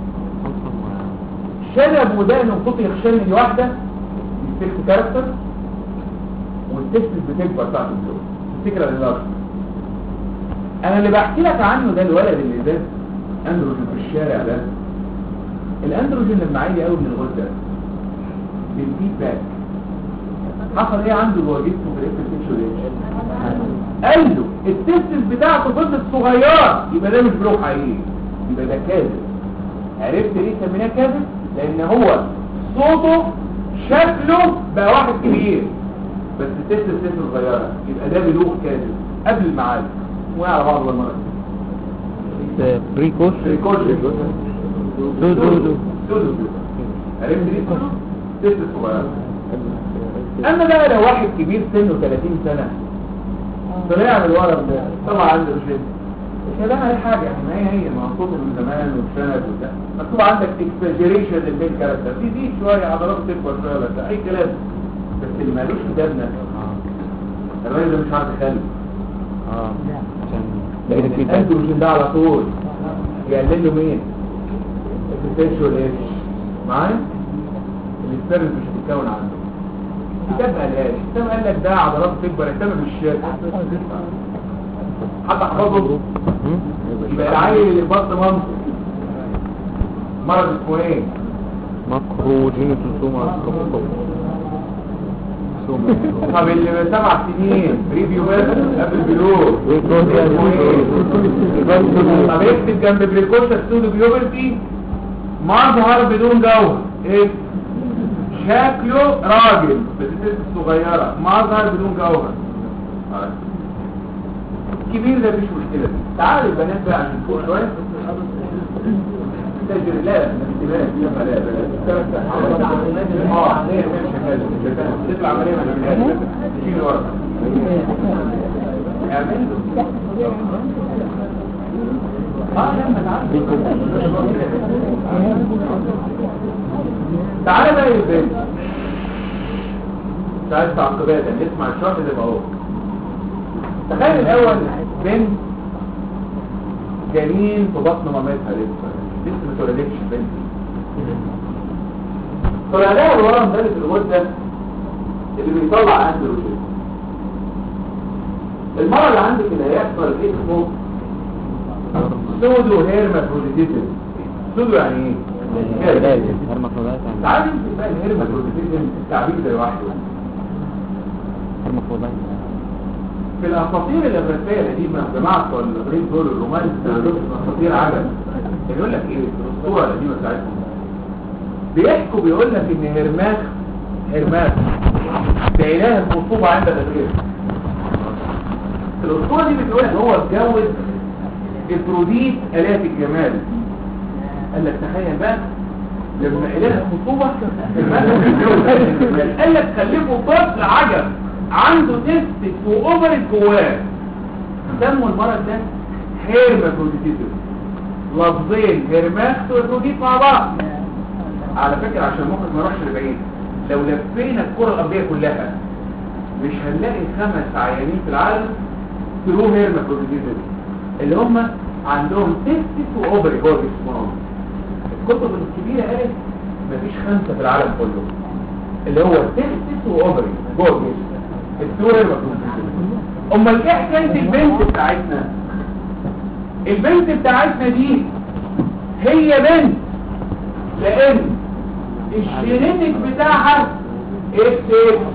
شنب ودان وصوت يخشن دي واحده السكس كاركتر والتستس بتكبر بتاعت البلور الفكره اللي انا اللي بحكي لك عنه ده الولد اللي ده اندروجين في الشارع ده الاندروجين لما عالي قوي من الغده بالفيدباك حصل ايه عنده جوه جسمه في الاكسل قال له التستس بتاعته فضلت صغيره يبقى ده مش بلوك حقيقي يبقى ده كاذب عرفت ليه سميناه كاذب لان هو صوته شكله بقى واحد كبير بس التستس لسه صغيره يبقى ده بلوغ كاذب قبل الميعاد اسمه ايه على بعض المرض بريكوش ريكورد دو دو دو سودو عرفت ليه تستس صغيره اما بقى لو واحد كبير سنه 30 سنة طلع من الورم ده طبعا عنده شيء مش هيبان عليه حاجة يعني ما هي هي محطوط من زمان والسند وده مكتوب عندك اكسجريشن للبين كاركتر في دي شوية عضلات تكبر شوية ولا بتاع اي كلام بس اللي مالوش في دمنا الراجل ده مش عارف يخلي اه عشان لان الاندروجين ده على طول يقلل له مين؟ البوتنشال ايش معايا؟ السبيرم مش هتتكون عنده كتاب قالهاش كتاب قال لك ده عضلات تكبر اهتم بالشارع حتى حفظه يبقى العيل اللي بطن مامته مرض اسمه ايه ماكرو جينيتوسوما طب اللي من سبع سنين ريفيو بس قبل البلوغ اسمه ايه طب اكتب جنب بريكوشن سودو بيوبرتي مظهر بدون جوهر ايه شكله راجل بس الست صغيرة مظهر بدون جوهر كبير ده مفيش مشكلة تعالوا البنات بقى عشان فوق شوية تجري لا لا انتباه لا لا لا اه هي مش هكذا تطلع عملية ما نعملهاش تشيل ورا اعمل اه لما تعالى بقى البنت مش عايز تعقيبات نسمع الشرح ده بقى اهو تخيل الاول بنت جنين في بطن مامتها لسه لسه ما اتولدتش البنت طلع لها الورم ده في الغده اللي بيطلع اندروجين المرة اللي عندك اللي هيحصل اسمه سودو هيرمافروديتيزم سودو يعني ايه؟ هرمافروديت يعني تعال نمسك بقى الهيرمافروديتيزم التعبير ده لوحده هرمافروديت في الاساطير الاغريقيه القديمه جماعه بتوع الاغريق دول الرومان استخدموا اساطير عجب كان يقول لك ايه في الاسطوره القديمه بتاعتهم بيحكوا بيقول لك ان هرماخ هرماخ ده اله الخصوبه عند الاغريق الاسطوره دي بتقول ان هو اتجوز افروديت الاف الجمال قال لك تخيل بقى لما اله الخصوبه هرماخ اتجوز آلة الجمال. قال لك خلفوا طفل عجب عنده تستس واوفر جواه سموا المرض ده هيرمافروديتيزم لفظين هيرماكس وافروديت مع بعض على فكرة عشان ممكن ما نروحش لبعيد لو لفينا الكرة الأرضية كلها مش هنلاقي خمس عيانين في العالم ترو هيرمافروديتيزم اللي هم عندهم تستس واوفري جوه جسمهم الكتب الكبيرة قالت مفيش خمسة في العالم كله اللي هو تستس واوفري جوه الجسم الدور المفروض امال ايه حكايه البنت بتاعتنا البنت بتاعتنا دي هي بنت لان الجينيتك بتاعها اكس اكس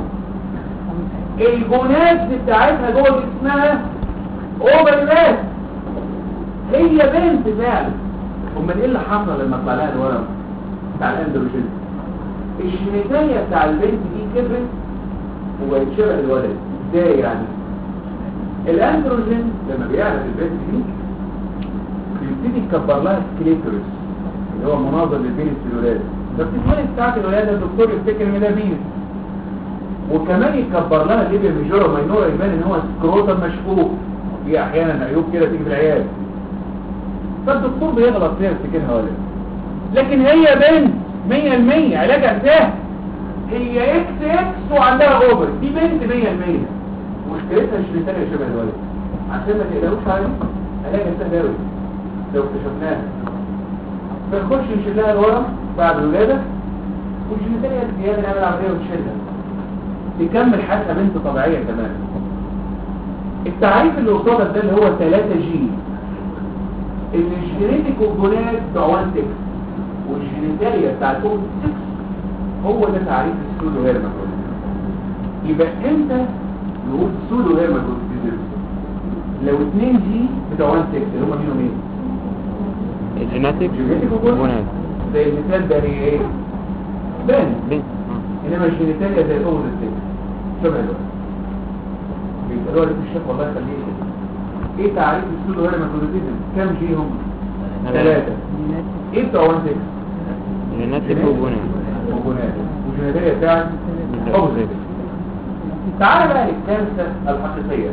الجونات بتاعتها جوه جسمها اوفر ماس هي بنت فعلا امال ايه اللي حصل لما طلع لها الورم بتاع الاندروجين الجينيتيه بتاع البنت دي كبرت وبقت شبه الولد ازاي يعني الاندروجين لما بيعرف البنت دي بيبتدي يكبر لها سكليتورس اللي هو مناظر للبين السلولات بس الولد بتاعت الولاده الدكتور يفتكر ان ده بينس وكمان يكبر لها الليبيا ميجورا ماينورا يبان ان هو سكروتم مشقوق في احيانا عيوب كده تيجي في العيال فالدكتور بيغلط فيها يفتكرها ولد لكن هي بنت 100% علاجها سهل هي اكس اكس وعندها اوفر دي بنت 100% مشكلتها الجينيتاليا شبه الولد عشان ما تقلقوش عليه علاج سهل قوي لو اكتشفناها بنخش نشيل لها الورم بعد الولاده والجينيتاليا الزياده نعمل عمليه ونشيلها تكمل حياتها بنت طبيعيه تماما التعريف اللي قصادك ده اللي هو 3 جي ان الجينيتيك كومبوننت بتوع 1 6 والجينيتاليا بتاع 2 6 هو ده تعريف السودو هيرماتوزيس يبقى انت نقول سودو هيرماتوزيس لو 2 جي بتوع 1 6 اللي هم مين ومين الجيناتيك جينيتيك كومبوننت هونات زي المثال ده هي ايه بنت بنت انما الجينيتاليا زي الاوفر ستيك شبه الوقت بيسألوها ليه الشيخ والله يخليه ايه تعريف السودو هيرماتوزيزم كم جي هم ثلاثة ايه بتوع 1 6 الجيناتيك هونات هرمونات والجينيتاليا بتاعت اوفر تعال بقى للكارثة الحقيقية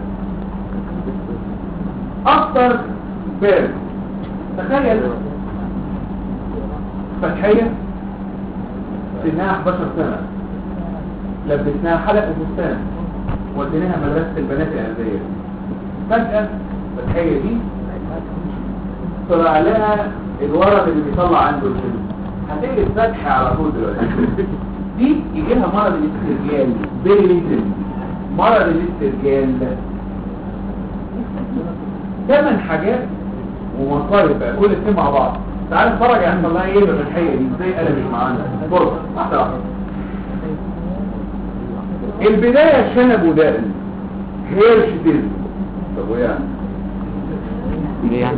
اكتر بيرد تخيل فتحية سنها 11 سنة لبسناها حلقة فستان وديناها مدرسة البنات الأهلية فجأة فتحية دي طلع لها الورق اللي بيطلع عنده الجن هتقلب فتح على طول دلوقتي دي يجي لها مرض الاسترجال بيريليزم مرض الاسترجال ثمان حاجات ومصايب بقى كل الاثنين مع بعض تعال نتفرج عن الله ايه بالفتحيه دي ازاي قلبت معانا فرصه واحده واحده البدايه شنب ودقن هيرش ديل طب ويعني ليه يعني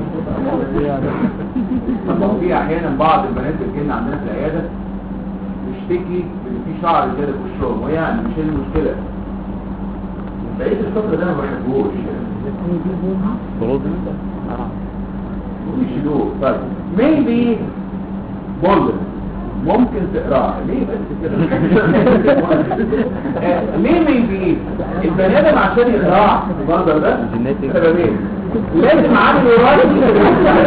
طب ما هو في احيانا بعض البنات بتجيلنا عندنا في العياده تشتكي ان في شعر كده في وشهم ويعني مش هي المشكله بقيت الفتره ده انا ما بحبوش فروض يشيلوه طيب ميبي بولد ممكن تقراها ليه بس كده آه، ليه ميبي البني ادم عشان يقرا المنظر ده جينيتيك. سببين لازم عامل وراثي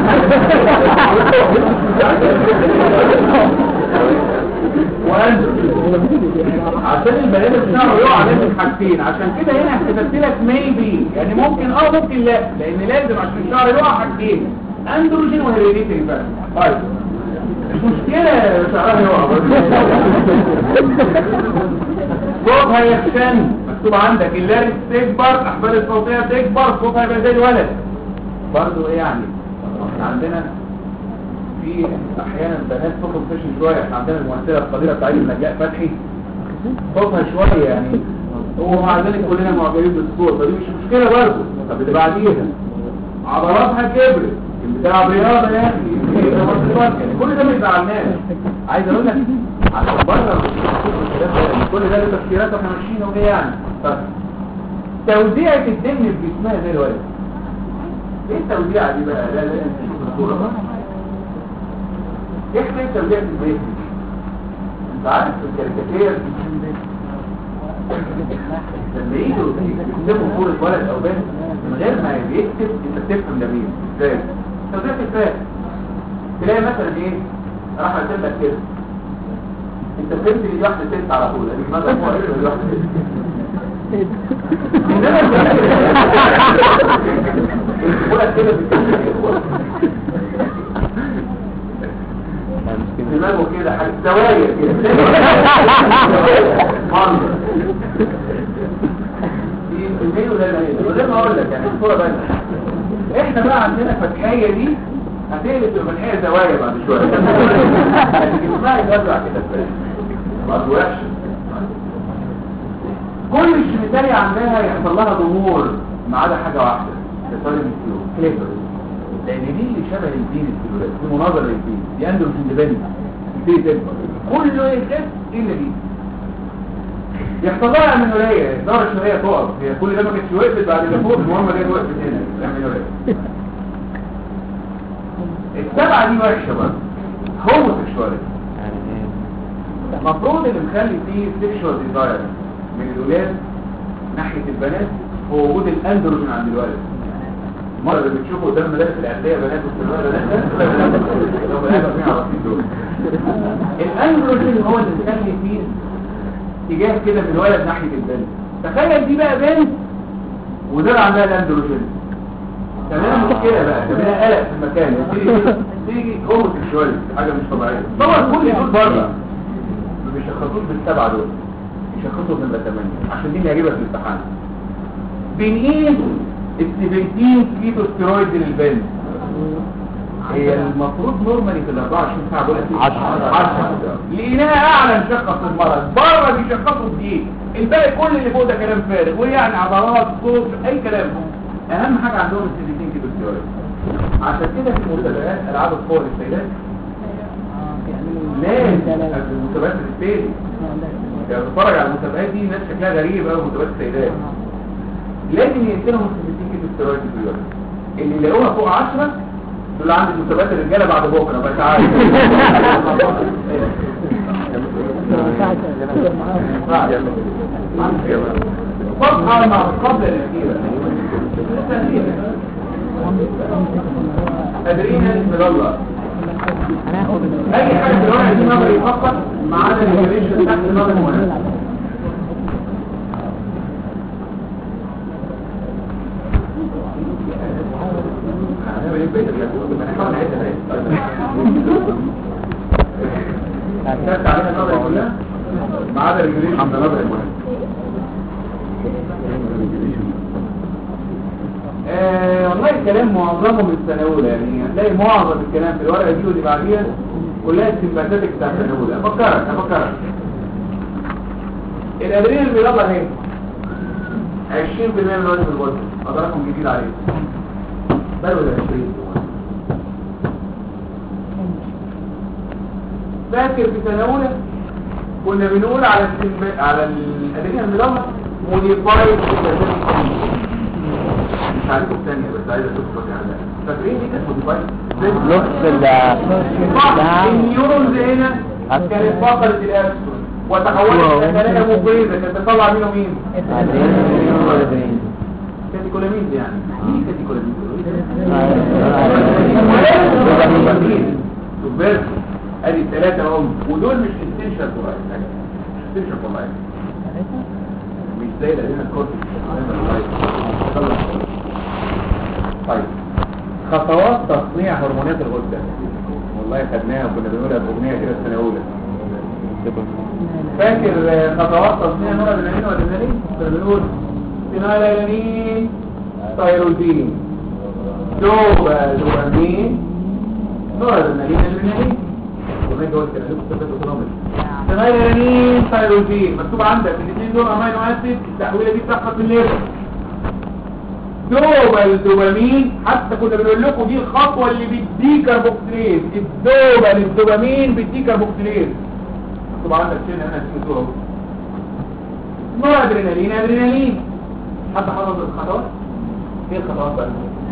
عشان البني ادم بتاعه يقع لازم حاجتين عشان كده هنا كتبت لك ميبي يعني ممكن اه ممكن لا لان لازم عشان الشعر يقع حاجتين اندروجين وهيريديتري بقى طيب مش مشكله شعرها يقع صوتها يخشن مكتوب عندك اللارس تكبر احبال الصوتيه تكبر صوتها يبقى زي الولد برضه ايه يعني احنا عندنا في احيانا بنات صوتهم فشل شويه احنا عندنا الممثله القديره بتاعتنا نجاء فتحي صوتها شويه يعني ومع ذلك كلنا معجبين بالصوت فدي مش مشكله برضه طب اللي بعديها عضلاتها كبرت بتاع رياضه يا اخي إيه ده مصر كل ده ما يزعلناش عايز اقول لك عشان بره كل ده له تفسيرات واحنا ماشيين وكده يعني طيب توزيعة الدم في جسمها زي الولد ايه التوزيعة دي بقى لا لا نشوف الصورة بقى ايه حكاية توزيعة الدم انت عارف في الكاريكاتير لما يجوا يكتبوا صورة ولد او بنت من غير ما بيكتب انت بتفهم ده مين ازاي توزيعة الفات تلاقي مثلا ايه راح ارسل لك كده انت فهمت دي واحدة ست على طول يعني ماذا هو ايه دي واحدة ست انما الكورة كده بتكتب دماغه كده حاجة زوايا كده منظر دي الفيديو ده انا وزي ما اقول لك يعني الصورة بس احنا بقى عندنا فتحية دي هتقلب الفتحية زوايا بعد شوية لكن جسمها يتوزع كده ازاي برضه وحش كل الجينيتاليا عندها يحصل لها ضمور ما عدا حاجة واحدة تسالي الكيلو كليبر لان دي اللي شبه الدين الكيلولات دي مناظر للدين دي اندروجين ديبندنت دي تكبر كله يخف الا دي يحصل لها امينوريا الدورة الشهرية تقف هي كل ده ما كانتش وقفت بعد اللي فوق المهم دي وقفت هنا الامينوريا السبعة دي وحشة بقى هو سكشواليتي المفروض اللي مخلي فيه سيكشوال ديزاير من الولاد ناحية البنات هو وجود الاندروجين عند الولد المرة اللي بتشوفوا قدام مدارس الأهلية بنات والسلوات بنات لو بنات مين عارفين دول الاندروجين هو اللي مخلي فيه اتجاه كده من الولد ناحية البنت تخيل دي بقى بنت وزاد عندها الاندروجين كمان مشكله بقى كمان قلق في المكان تيجي تيجي هوموسيكشوال حاجه مش طبيعيه طبعا كل دول بره ما بيشخصوش بالسبعه دول بيشخصوا بالنمره 8 عشان دي اللي هجيبها في الامتحان بنقيس ال 17 كيلو ستيرويد للبنت هي المفروض نورمالي في ال 24 ساعه بقول لك 10. 10 لقيناها اعلى نشخص المرض بره بيشخصوا بدقيق الباقي كل اللي فوق ده كلام فارغ ويعني عضلات صوت اي كلام اهم حاجه عندهم ال 17 كيلو ستيرويد عشان كده في مسابقات العاب القوى للسيدات لازم المسابقات الستيجي يعني بتفرج على المسابقات دي ناس شكلها غريب قوي مسابقات السيدات لازم يقتلهم السيمتين كيلو ستيرويد دول اللي يلاقوها فوق 10 دول عند مسابقات الرجاله بعد بكره بس عارف صفحه مع قبل الاخيره ادرينا المدلة هناخد اي حاجه في الورقه دي نظري فقط ما عدا الريجريشن تحت نظر مهم هنعمل ايه بقية الأسئلة؟ ما نحاول نعيدها تاني. كانت علينا النظر كلها ما عدا الريجريشن ده نظر مهم آه والله الكلام معظمه من السنة الأولى يعني هتلاقي معظم الكلام في الورقة دي واللي بعديها كلها السمباتاتيك بتاع السنة الأولى أفكرك أفكرك الأدرينال اللي بيضل اهي 20% من الوزن الغدة هذا رقم جديد عليه بل ولا 20 فاكر في سنة أولى كنا بنقول على السمب... على الأدرينال المضلة موديفايد مش عارف الثانية بس عايز اشوف يعني فاكرين دي كانت موديفايد نص ال صح النيورونز هنا كانت فقرة الأسفل وتحولت إلى ثلاثة مفيدة كانت تطلع منه مين؟ كاتيكولامين يعني ايه كاتيكولامين؟ سوبر ادي الثلاثة هم ودول مش استنشال كولايت مش استنشال كولايت مش زي الادينا الكورتيكس طيب خطوات تصنيع هرمونات الغدة والله خدناها وكنا بنقولها بأغنية كده السنة الأولى فاكر خطوات تصنيع نور الادرينالين والادرينالين كنا بنقول فينالالين تايروزين دوبا دوبامين نور الادرينالين ادرينالين كمان جوه كده لكم ثبت اوتونومي فينالالين تايروزين مكتوب عندك الاثنين دول امينو اسيد التحويله دي بتحصل في الليفر دوبا الدوبامين حتى كنا بنقول لكم دي الخطوه اللي بتدي كربوكسيليز الدوبا للدوبامين بتدي كربوكسيليز مكتوب عندك هنا هنا في صوره نوع ادرينالين ادرينالين حد حفظ الخطوات ايه الخطوات بقى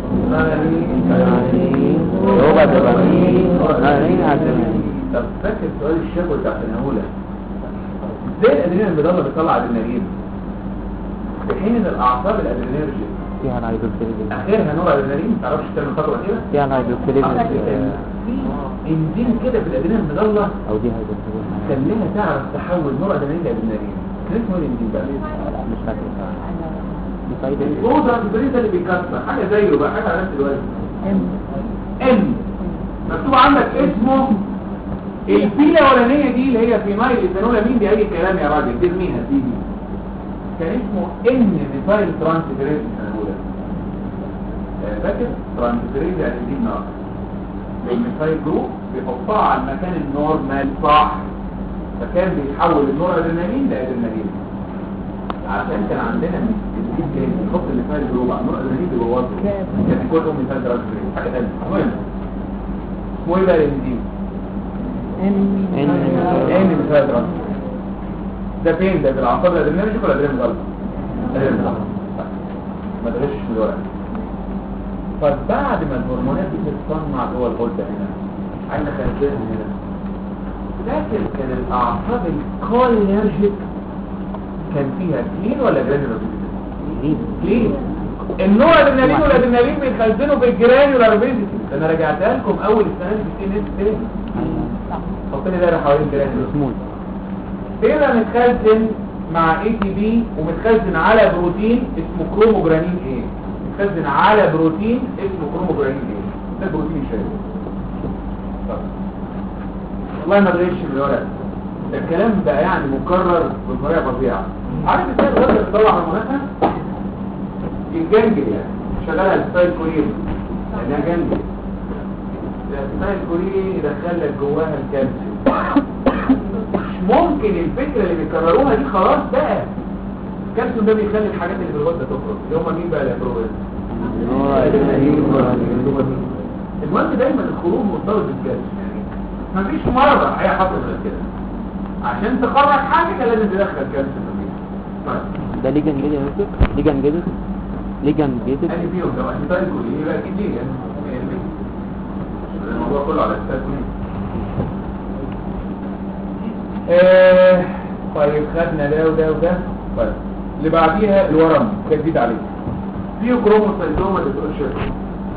هو دوبامين ادرينالين طب فاكر سؤال الشكوى بتاع سنه اولى ازاي الادرينالين بيضل بيطلع ادرينالين في حين ان الاعصاب الادرينالين فيها الهيدروكسيليز اخرها نوع ادرينالين ما تعرفش تعمل خطوه كده فيها الهيدروكسيليز انزيم كده في الادرينالين مضله او دي هيدروكسيليز خليها تعرف تحول نوع ادرينالين لادرينالين كان اسمه الانزيم بقى مش فاكر دي فايدة البودرة البريدة اللي بيكسر حاجة زيه بقى حاجة على نفس الوزن ان مكتوب عندك اسمه البي الاولانيه دي اللي هي في مايل الفينولامين دي اي كلام يا راجل ترميها دي دي كان اسمه ان ميثايل ترانسفيريز الاولى آه، فاكر ترانسفيريز يعني دي نار الميثايل جروب بيحطها على المكان النورمال صح فكان بيحول النور ادرينالين لادرينالين عشان كان عندنا الجديد كان بيحط الميثايل جروب على النور ادرينالين بيبوظه كان كلهم ميثايل ترانسفيريز حاجه ثانيه المهم اسمه ايه بقى الانزيم ايه مثال رأس ده فين ده في الاعصاب الادرينالين ولا الادرينالين غلط الادرينالين غلط ما تغشش من الورق طب بعد ما الهرمونات دي بتتصنع جوه الغده هنا عندنا خارجين هنا لكن كان الاعصاب الكوليرجيك كان فيها كلين ولا جرانيولار كلين النوع الادرينالين والادرينالين بيتخزنوا في الجرانيولار فيزيتي انا رجعتها لكم اول السنه دي في السي ان اس تاني حط لي دايره حوالين الجرانيولار سمول فين متخزن مع اي تي بي ومتخزن على بروتين اسمه كروموجرانين ايه متخزن على بروتين اسمه كروموجرانين ايه ده بروتين شايف طب. والله ما غيرش من الورق ده الكلام ده يعني مكرر بطريقه فظيعه عارف ازاي الغدة بتطلع هرموناتها الجنجل يعني شغالها الستايل كورين لانها جنجل الستايل كورين يدخل لك جواها الكالسيوم مش ممكن الفكره اللي بيكرروها دي خلاص بقى الكالسيوم ده بيخلي الحاجات اللي في الغده تخرج اللي هم مين بقى الابروز المهم دايما الخروج مرتبط بالكالسيوم يعني مفيش مرضى هي حصل غير كده عشان تخرج حاجه كان لازم تدخل كالسيوم فيها طيب ده ليجن جديد يا دكتور ليجن جديد ليجن جديد أنا فيهم لو أنت تقول لي يبقى أكيد ليه يعني الموضوع كله على أساس مين آه طيب خدنا ده وده وده طيب اللي بعديها الورم جديد عليه فيه كروموسايتوما اللي تقول شكل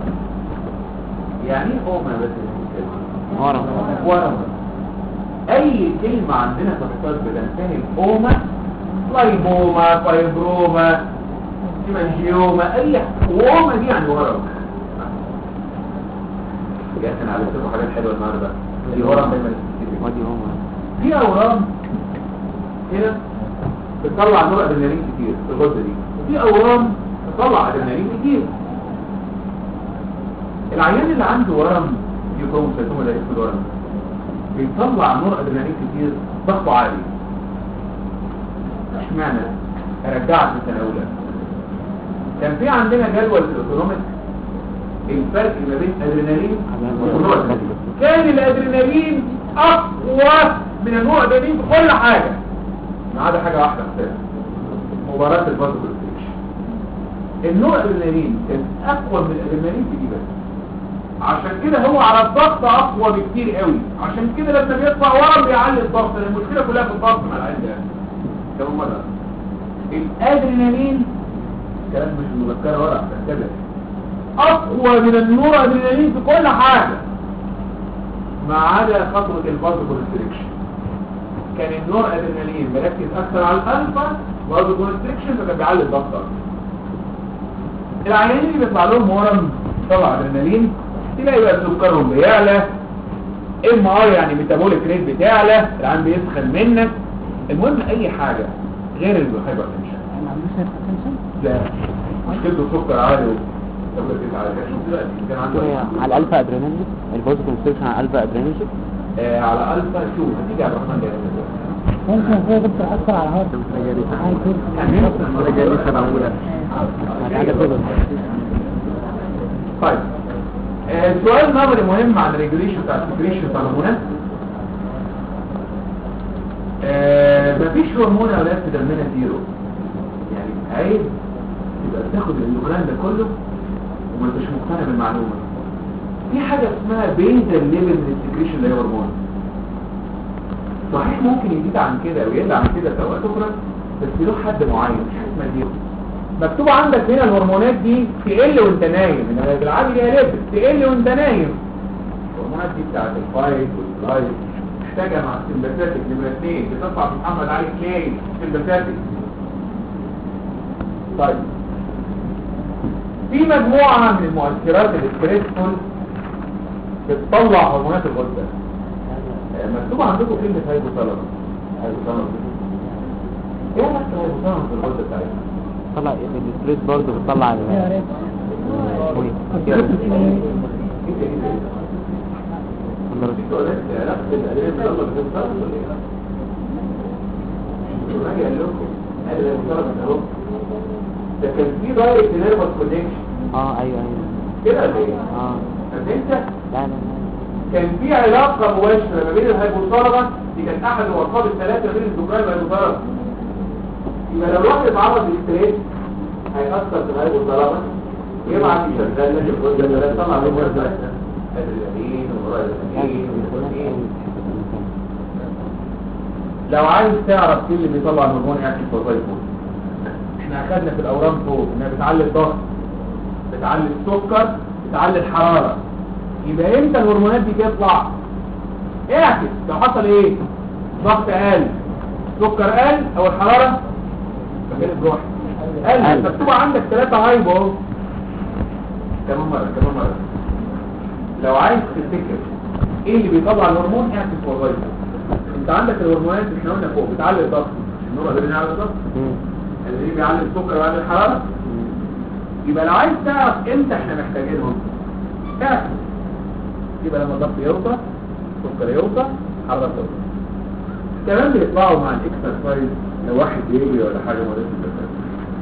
يعني ايه اوما بس ورم ورم اي كلمة عندنا في الطب بتنتهي بأوما لايبوما فايبروما هيمانجيوما اي ووما دي يعني ورم جات انا على لكم حاجات حلوه النهارده دي ورم دايما ودي هما في اورام هنا بتطلع نوع ادرينالين كتير في الغده دي وفي اورام بتطلع ادرينالين كتير العيان اللي عنده ورم يكون سيتوما ده اسمه الورم بيطلع نوع ادرينالين كتير ضغطه عالي اشمعنى ارجعك للسنه الاولى كان في عندنا جدول في الاوتونوميك الفرق ما بين ادرينالين ونوع ادرينالين كان الادرينالين اقوى من النوع ادرينالين في كل حاجه ما عدا حاجه واحده بس مباراه الفازوكوليكشن النوع الادرينالين كان اقوى من الادرينالين في دي بس عشان كده هو على الضغط اقوى بكتير قوي عشان كده لما بيطلع ورم بيعلي الضغط لأن المشكله كلها في الضغط مع العين ده كم مره الادرينالين كلام مش مذكره ورق كده اقوى من النور ادرينالين في كل حاجه ما عدا خطوه الفازوكونستريكشن كان النور ادرينالين مركز اكثر على الالفا والفازوكونستريكشن فكان بيعلي الضغط اكتر العيانين اللي بيطلع لهم ورم طلع ادرينالين تلاقي بقى سكرهم بيعلى ام ار يعني ميتابوليك ريت بتعلى العين بيسخن منك المهم اي حاجه غير الهايبر تنشن لا مشكلته سكر عالي وتبلت عالي شوف دلوقتي كان عنده على الالفا ادرينالين الفوز كونستريكشن على الالفا ادرينالين آه على الفا شوف هتيجي عبد الرحمن جاي ممكن يا دكتور اثر على هارد حاجه كده طيب آه، سؤال نظري مهم عن الريجوليشن بتاع السكريشن بتاع الهرمونات آه، مفيش هرمون يا ولاد في دمنا زيرو يعني عيب تبقى بتاخد الهرمون ده كله وما انتش مقتنع بالمعلومه في حاجه اسمها بيزل ليفل من السكريشن اللي هي هرمون صحيح ممكن يزيد عن كده ويقل عن كده في اوقات اخرى بس له حد معين مش حاجه اسمها زيرو مكتوب عندك هنا الهرمونات دي تقل وانت نايم انما بالعادي دي ليفل تقل وانت نايم الهرمونات دي بتاعت الفايت واللايف محتاجه مع السمباثاتيك نمره اثنين بتطلع في محمد علي اثنين سمباثاتيك طيب في مجموعه من المؤثرات الستريسفول بتطلع هرمونات الغده آه، مكتوب عندكم كلمه هايبوثالاموس هايبوثالاموس ايه علاقه الهايبوثالاموس بالغده بتاعتنا طلع الستريس برضه بتطلع ال- يا ريت ده كان في دايركت نيرفس كونكشن اه ايوه ايوه كده ليه؟ اه فهمت؟ لا لا لا كان في علاقه مباشره ما بين الهايبوثالامس دي كانت احد الارقام الثلاثه ما بين الذكران والهايبوثالامس يبقى لو الواحد اتعرض للستريس هيأثر في الهايبوثالامس يبعت يشغل لك الغده ثلاثه طبعا الغده ادرينالين وراديولين وكورتين لو عايز تعرف ايه اللي بيطلع الهرمون اكل وظيفه احنا اخدنا في الاورام فوق انها بتعلي الضغط بتعلي السكر بتعلي الحراره يبقى امتى الهرمونات دي تطلع اعكس لو حصل ايه ضغط قل السكر قل او الحراره مكان الجوع قل قل. مكتوب عندك ثلاثة هايب اهو كمان مرة كمان مرة لو عايز تفتكر ايه اللي بيطلع الهرمون اعكس والله انت عندك الهرمونات اللي احنا قلنا فوق بتعلي الضغط النور ده بيعلي الضغط اللي بيعلي السكر ويعلي الحراره يبقى لو عايز تعرف امتى احنا محتاجينهم اعكس يبقى لما الضغط يوطى السكر يوطى حراره توطى كمان بيطلعوا مع الاكسرسايز لو واحد بيجري ولا حاجه مريض بالبرد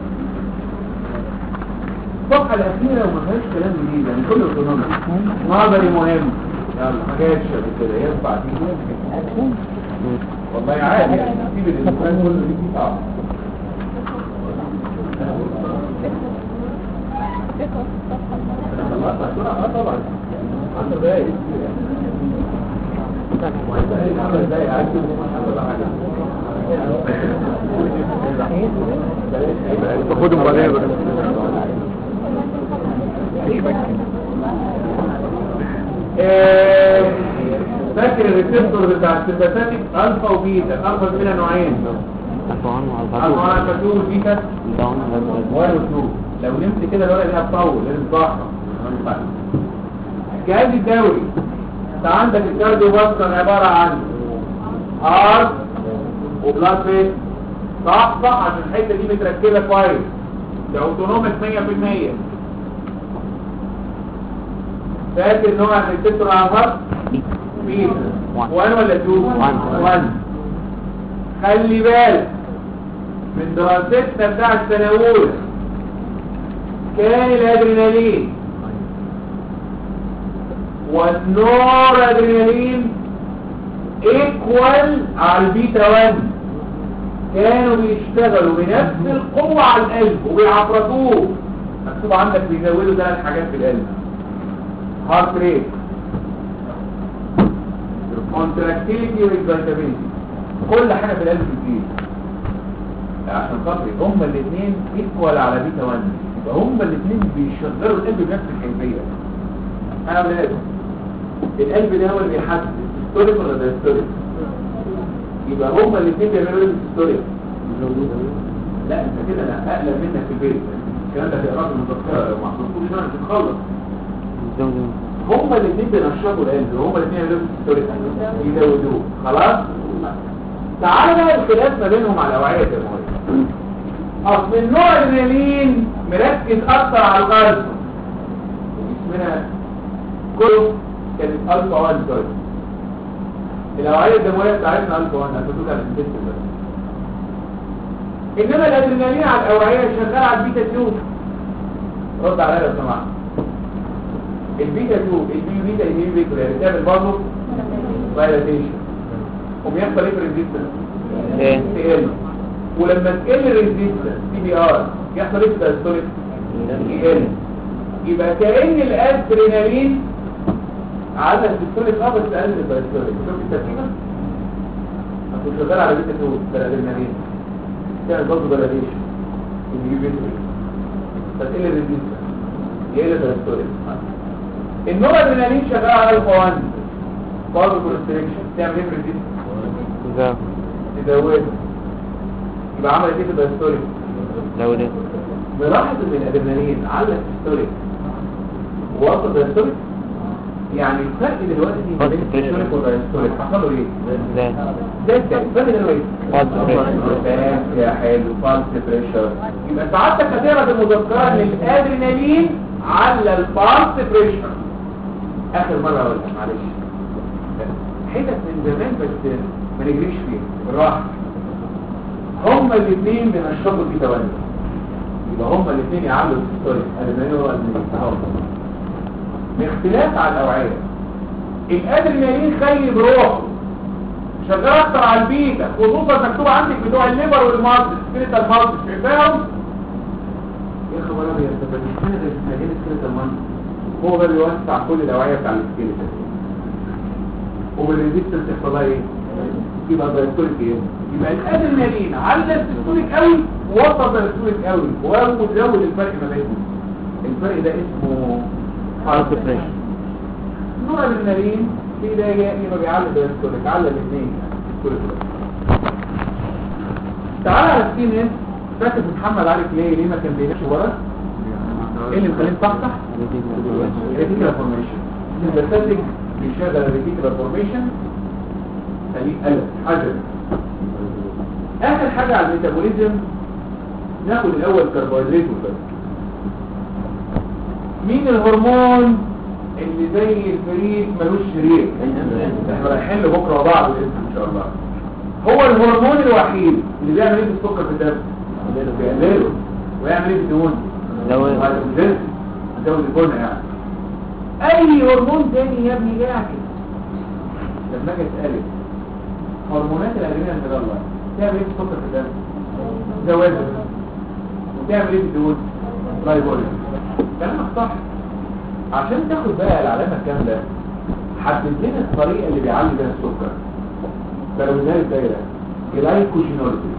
الصفحه الاخيره وما فيهاش كلام جديد يعني كله اوتونومي نظري مهم يلا ما جاتش قبل كده ينفع دي والله عادي يعني سيب الانسان كله دي فيه صعب خلصنا بسرعه اه طبعا 10 دقايق عشر دقايق عايز ولا حاجه تاخدهم بعدين بقى آه، فاكر الريسبتور بتاع السيمباثيك الفا وبيتا الفا منها نوعين أفوان الفا والبطول الفا 2 وبيتا داون 1 و 2 لو نمت كده الورقه دي هتطول لازم تضحى الجهاز الدوري انت عندك الكارديو باسكر عباره عن هارت وبلاد فيت صح صح عشان الحته دي متركبه كويس ده اوتونوميك 100% فاكر نوع الريسبتور على الهارت مين واحد. 1 ولا 2 واحد. 1 خلي بالك من دراستنا بتاع السنه الاولى كان الادرينالين والنور ادرينالين ايكوال على البيتا 1 كانوا بيشتغلوا بنفس القوة على القلب وبيعفرطوه مكتوب عندك بيزودوا ثلاث حاجات في القلب هارت ريت كونتراكتيليتي واكزايتابيلتي كل حاجة في القلب بتزيد عشان خاطر هما الاثنين ايكوال على بيتا 1 يبقى هما الاثنين بيشغلوا القلب بنفس الكيفية انا ولاد القلب ده هو اللي بيحدد ستوريك ولا دايستوريك يبقى هما الاثنين بيعملوا ايه ستوريك لا انت كده انا اقلق منك في البيت الكلام ده تقراه في المذكره لو ما حصلتوش ده مش هتخلص هما الاثنين بينشطوا القلب هما الاثنين يعملوا ستوريك يزودوه خلاص تعالى بقى الخلاف ما بينهم على الاوعيه الدمويه اصل النوع الادرينالين مركز اكتر على القلب جسمنا كله كانت الفا 1 سوري الاوعيه الدمويه بتاعتنا الفا 1 هتدوك على الانتستين بس انما الادرينالين على الاوعيه شغال على البيتا 2 رد عليا لو سمحت البيتا 2 البي بيتا البي بيتا يعني بتعمل برضه دايلاتيشن وبيحصل ايه في الريزيستنس ايه تقل ولما تقل الريزيستنس سي بي ار يحصل ايه في الدايستوليك يقل يبقى كأن الادرينالين عدد الدايستوليك اه بس اقل من الدايستوليك شوف التركيبه هتكون شغال على بيتا 2 ده الادرينالين تعمل برضه دايلاتيشن يجيب بيتا 2 فتقل الريزيستنس يقل الدايستوليك النور ادرينالين شغال على الفا 1 برضه كونستريكشن تعمل ايه في الريزيستنس ده تزوده يبقى عملت ايه في الدايستوليك لو ده ملاحظ ان الادرينالين علق الدايستوليك ووصل الدايستوليك يعني الفرق دلوقتي ما بين الدايستوليك والدايستوليك حصل له ايه؟ ده ده الفرق الفرق ده ايه؟ Pulse pressure. يا حلو بالس بريشر يبقى سعادتك هتقرا في المذكره ان الادرينالين على البالس بريشر اخر مره اقول لك معلش حتت من زمان بس ما نجريش فيها بالراحه هما الاثنين بينشطوا في توازن يبقى هما الاثنين يعلوا الستوري الادرينالين هو الادرينالين باختلاف على الاوعيه الادرينالين خلي بروحه شغال اكتر على البيتا خصوصا مكتوب عندك بتوع الليبر والمارس سكيلتال مارس شايفاهم يا خبر ابيض ده بالنسبه لي مجال سكيلتال مارس هو ده اللي بيوسع كل الاوعيه بتاع السكيلتال وبالريزيستنس يحصل لها ايه يبقى دايستوليك ايه يبقى الادرينالين على الدايستوليك قوي ووصل دايستوليك قوي وزود الفرق ما بينهم الفرق ده اسمه Pulse pressure. نوع الادرينالين في ده يا اما بيعلي الدايستوليك على الاثنين تعالى على السي ان اس فاكر محمد علي ليه ليه ما كان بينامش ورا ايه اللي مخليه مصحصح الريتيكولا فورميشن السيمباثيك بيشغل الريتيكولا فورميشن خليه قلب حجر اخر حاجه على الميتابوليزم ناخد الاول كربوهيدرات وبس مين الهرمون اللي زي الفريق ملوش شريك احنا رايحين لبكره وبعد باذن ان شاء الله هو الهرمون الوحيد اللي بيعمل ايه في السكر في الدم بيقلله ويعمل ايه في الدهون زود. يزود يزود البنى يعني اي هرمون تاني يا ابني يعكس لما اجي اسالك هرمونات الادرينال المدلة تعمل ايه في السكر في الدم زواجه وتعمل ايه في الدهون لايبوليا كلامك صح عشان تاخد بقى العلامه الكامله حدد لنا الطريقه اللي بيعلي بيها السكر لو زي الدايره جلايكوجينولوجي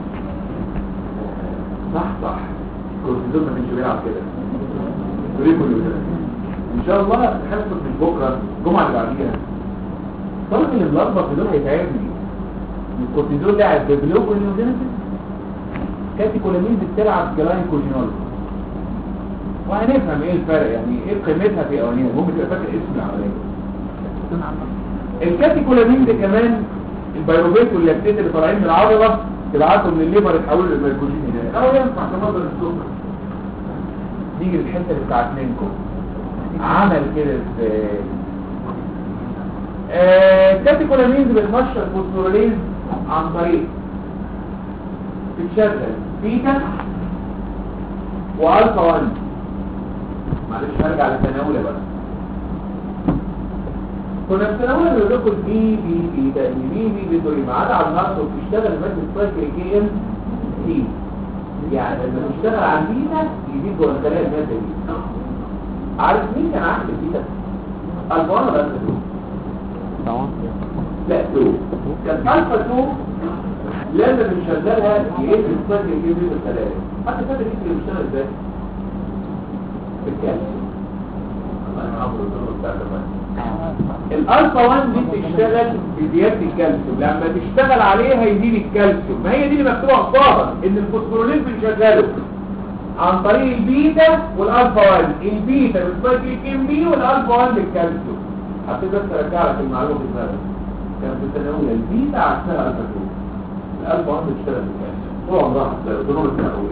صح صح الكورتيزون ما كانش بيلعب كده جليكوجينولوجي ان شاء الله حصه مش بكره الجمعه اللي بعديها طالب اللي ملخبط في دول هيتعبني الكورتيزون لعب بجلوكوجينولوجي كاتيكولامين بتلعب جلايكوجينولوجي وهنفهم ايه الفرق يعني ايه قيمتها في اوانيها المهم تبقى فاكر اسم العمليه الكاتيكولامين ده كمان البيروفيت واللاكتيت اللي طالعين من العضله تبعتهم من الليفر يتحولوا للجلوكوجين هناك او ينفع كمصدر السكر نيجي للحته اللي بتاعت منكم عمل كده ازاي آه كاتيكولامين بتنشط فوسفوريليز عن طريق بتشغل بيتا والفا 1 معلش هرجع للتناولة بقى كنا في التناولة بنقول لكم بي بي بي ده بي بي بي دوري ما عدا على النقص وبتشتغل مادة سايكليكيا سي يعني لما بنشتغل على البيتا يزيد جوه الخلايا المادة دي عارف مين كان عامل البيتا؟ الفا 1 ولا الفا 2؟ طبعا لا 2 كان الفا 2 لما بنشغلها يقل السايكليكيا دي بالخلايا حتى فاكر اللي بيشتغل ازاي؟ بالكالسيوم الله يحفظه الدكتور بتاع زمان الالفا 1 دي بتشتغل بزياده الكالسيوم لما تشتغل عليها يزيد الكالسيوم ما هي دي اللي مكتوبه قصادها ان الفوسفوريليز بنشغله عن طريق البيتا والالفا 1 البيتا بالسايكليك ام بي والالفا 1 بالكالسيوم حطيت بس ارجع لك المعلومه في دماغك كانت في الثانويه البيتا عكسها الفا 2 الالفا 1 بتشتغل بالكالسيوم طول عمرها طول الثانويه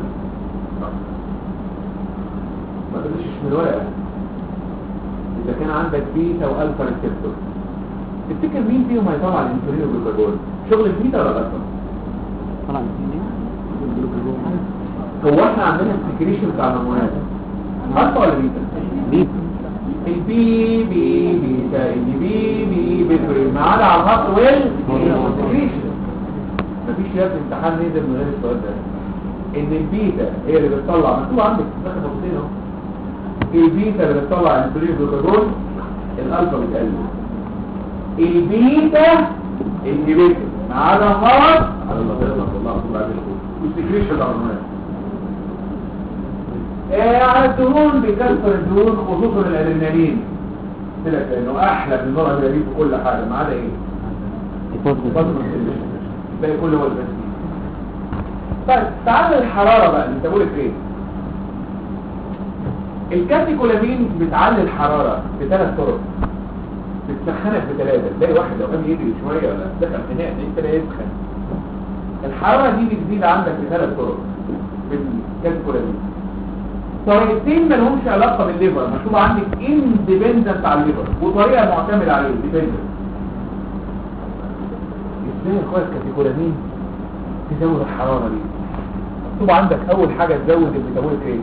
ما تدشش من الورقه اذا كان عندك بيتا والفا ريسبتور تفتكر مين فيهم هيطلع الانسولين والجلوكاجون شغل البيتا ولا الالفا طبعا هو احنا عندنا السكريشن بتاع الهرمونات الفا ولا بيتا بيت البي بي بيتا البي بي بيتا ما عدا على الخط ويل سكريشن مفيش يا ابني امتحان نزل من غير السؤال ده ان البيتا هي اللي بتطلع مكتوب عندك داخل نقطتين اهو البيتا اللي بتطلع الانسولين والجلوكاجون الالفا بتقلل البيتا انهبيتور ما عدا خالص على الله يرضى الله الله عليكم والسكريشن الهرمونات آه على الدهون بيكسر الدهون خصوصا الادرينالين قلت لك انه احلى من النوع الادرينالين في كل حاجه ما عدا ايه بطن باقي كله هو البنزين طيب تعال للحراره بقى انت بقولك ايه الكاتيكولامين بتعلي الحراره بثلاث طرق بتسخنك بثلاثه تلاقي واحد لو قام يجري شويه ولا دخل خناق تلاقي يسخن الحراره دي بتزيد عندك بثلاث طرق بالكاتيكولامين طريقتين ما لهمش علاقه بالليفر مكتوب عندك اندبندنت على الليفر وطريقه معتمده عليه ديبندنت ازاي يا اخويا الكاتيكولامين تزود الحراره دي مكتوب عندك اول حاجه تزود الميتابوليك ريت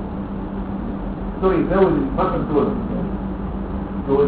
سوري تزود الفاكتور تون تون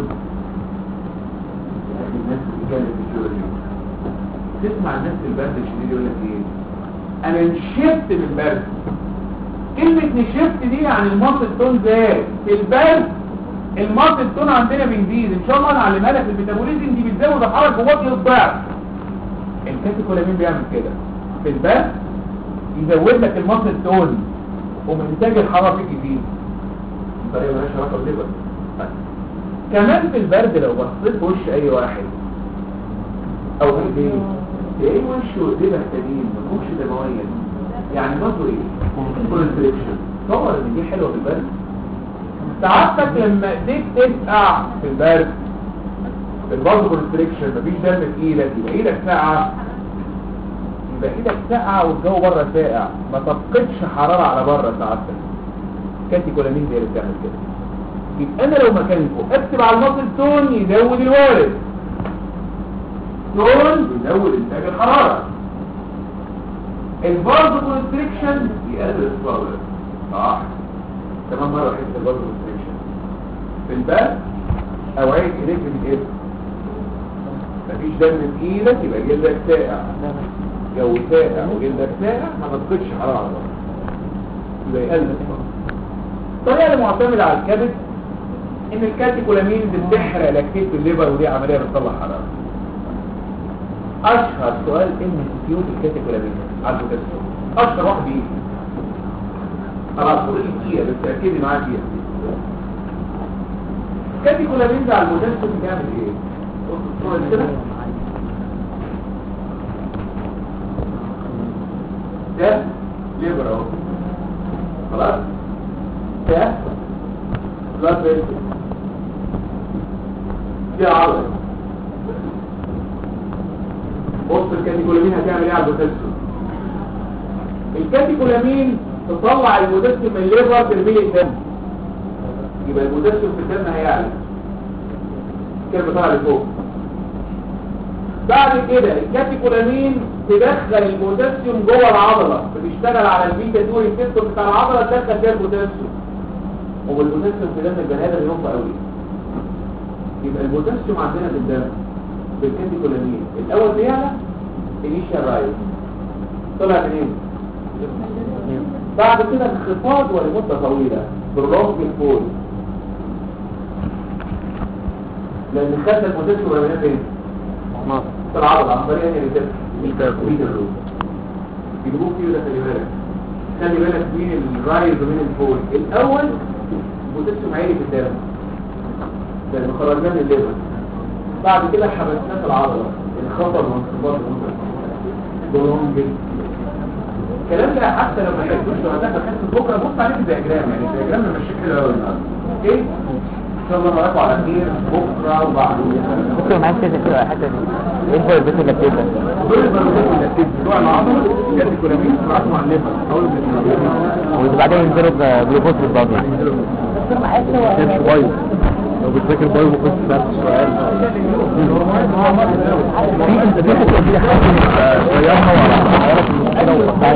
الناس بتتكلم في الشغل دي تسمع الناس في البرد الشديد يقول لك ايه انا نشفت من البرد كلمة نشفت دي يعني المصل تون زاد في البرد المصل تون عندنا بيزيد ان شاء الله نعلمها لك الميتابوليزم دي بتزود الحراره جواك للضعف الكاتيكولامين بيعمل كده في البرد يزود لك المصل تون ومنتاج الحراره فيك يزيد طريقه مالهاش علاقه بالليفر كمان في البرد لو بصيت في وش اي واحد او ايديه تلاقيه وشه ايديه محتاجين ما فيهوش دمويه يعني برضه ايه كونستريكشن طبعا ان دي حلوه في البرد سعادتك لما ايديك تسقع في البرد البازو كونستريكشن مفيش دم في ايدك يبقى ايدك ساقعه يبقى ايدك ساقعه والجو بره ساقع ما تفقدش حراره على بره سعادتك كاتيكولامين هي اللي بتعمل كده يبقى انا لو مكانكم اكتب على المصل تون يزود الوارد تون يزود انتاج الحراره البازو كونستريكشن يقلل الصبر صح كمان مره حته البازو كونستريكشن في البال اوعيه ايديك بتتقفل مفيش دم في ايدك يبقى جلدك ساقع جو ساقع وجلدك ساقع ما تفقدش حراره على بره يبقى يقلل الصبر الطريقه اللي معتمده على الكبد ان الكاتيكولامين بتحرق لاكتيت في الليبر ودي عمليه بتطلع حراره اشهر سؤال ام سي في الكاتيكولامين على البوتاسيوم اشهر واحد ايه خلاص قول كتير بس تاكدي معايا فيها الكاتيكولامين ده على البوتاسيوم بيعمل ايه بص الصوره دي كده ده ليبر اهو خلاص ده بلاد فيسل دي عضله بص الكاتيكولامين هتعمل ايه على البوتاسيوم الكاتيكولامين تطلع البوتاسيوم من الليفر ترميه الدم يبقى البوتاسيوم في الدم هيعلى كده طالع لفوق بعد كده الكاتيكولامين تدخل البوتاسيوم جوه العضله بتشتغل على البيتا 2 ريسبتور بتاع العضله تدخل فيها البوتاسيوم والبوتاسيوم في دم البني ادم ينفع قوي يبقى البوتاسيوم عندنا في الدم بالكاتيكولامين الاول بيعلى انيشال رايز طلع منين بعد كده انخفاض ولمده طويله بالرغم الفول لان خدت البوتاسيوم رميناه فين في العضله عن طريق ان البيتا الروت يجيبوه فيه ده خلي بالك خلي بالك مين الرايز ومين الفول الاول البوتاسيوم عالي في الدم لان خرجناه من الليفر بعد كده حبسناه في العضله الخطر وانخفاض الموتور الكلام ده حتى لو ما حسوش لو هتاخد حس بكره بص عليه في الدياجرام يعني الدياجرام ماشي حلو قوي النهارده اوكي ان شاء الله نراجعه على خير بكره وبعده بكره معاك كده كده الحته دي ايه الفرق بين اللي بتبدا دول البرمجات اللي بتبقى بتوع العضله جت كولامين معاكم مع الليفر اول ما وبعدين ينزلوا جلوكوز بالضبط يعني كانش بايظ لو بتذاكر بايظ ما كنتش سألت السؤال في انت في حاجه دي حاجه غيرها ولا عارف المشكله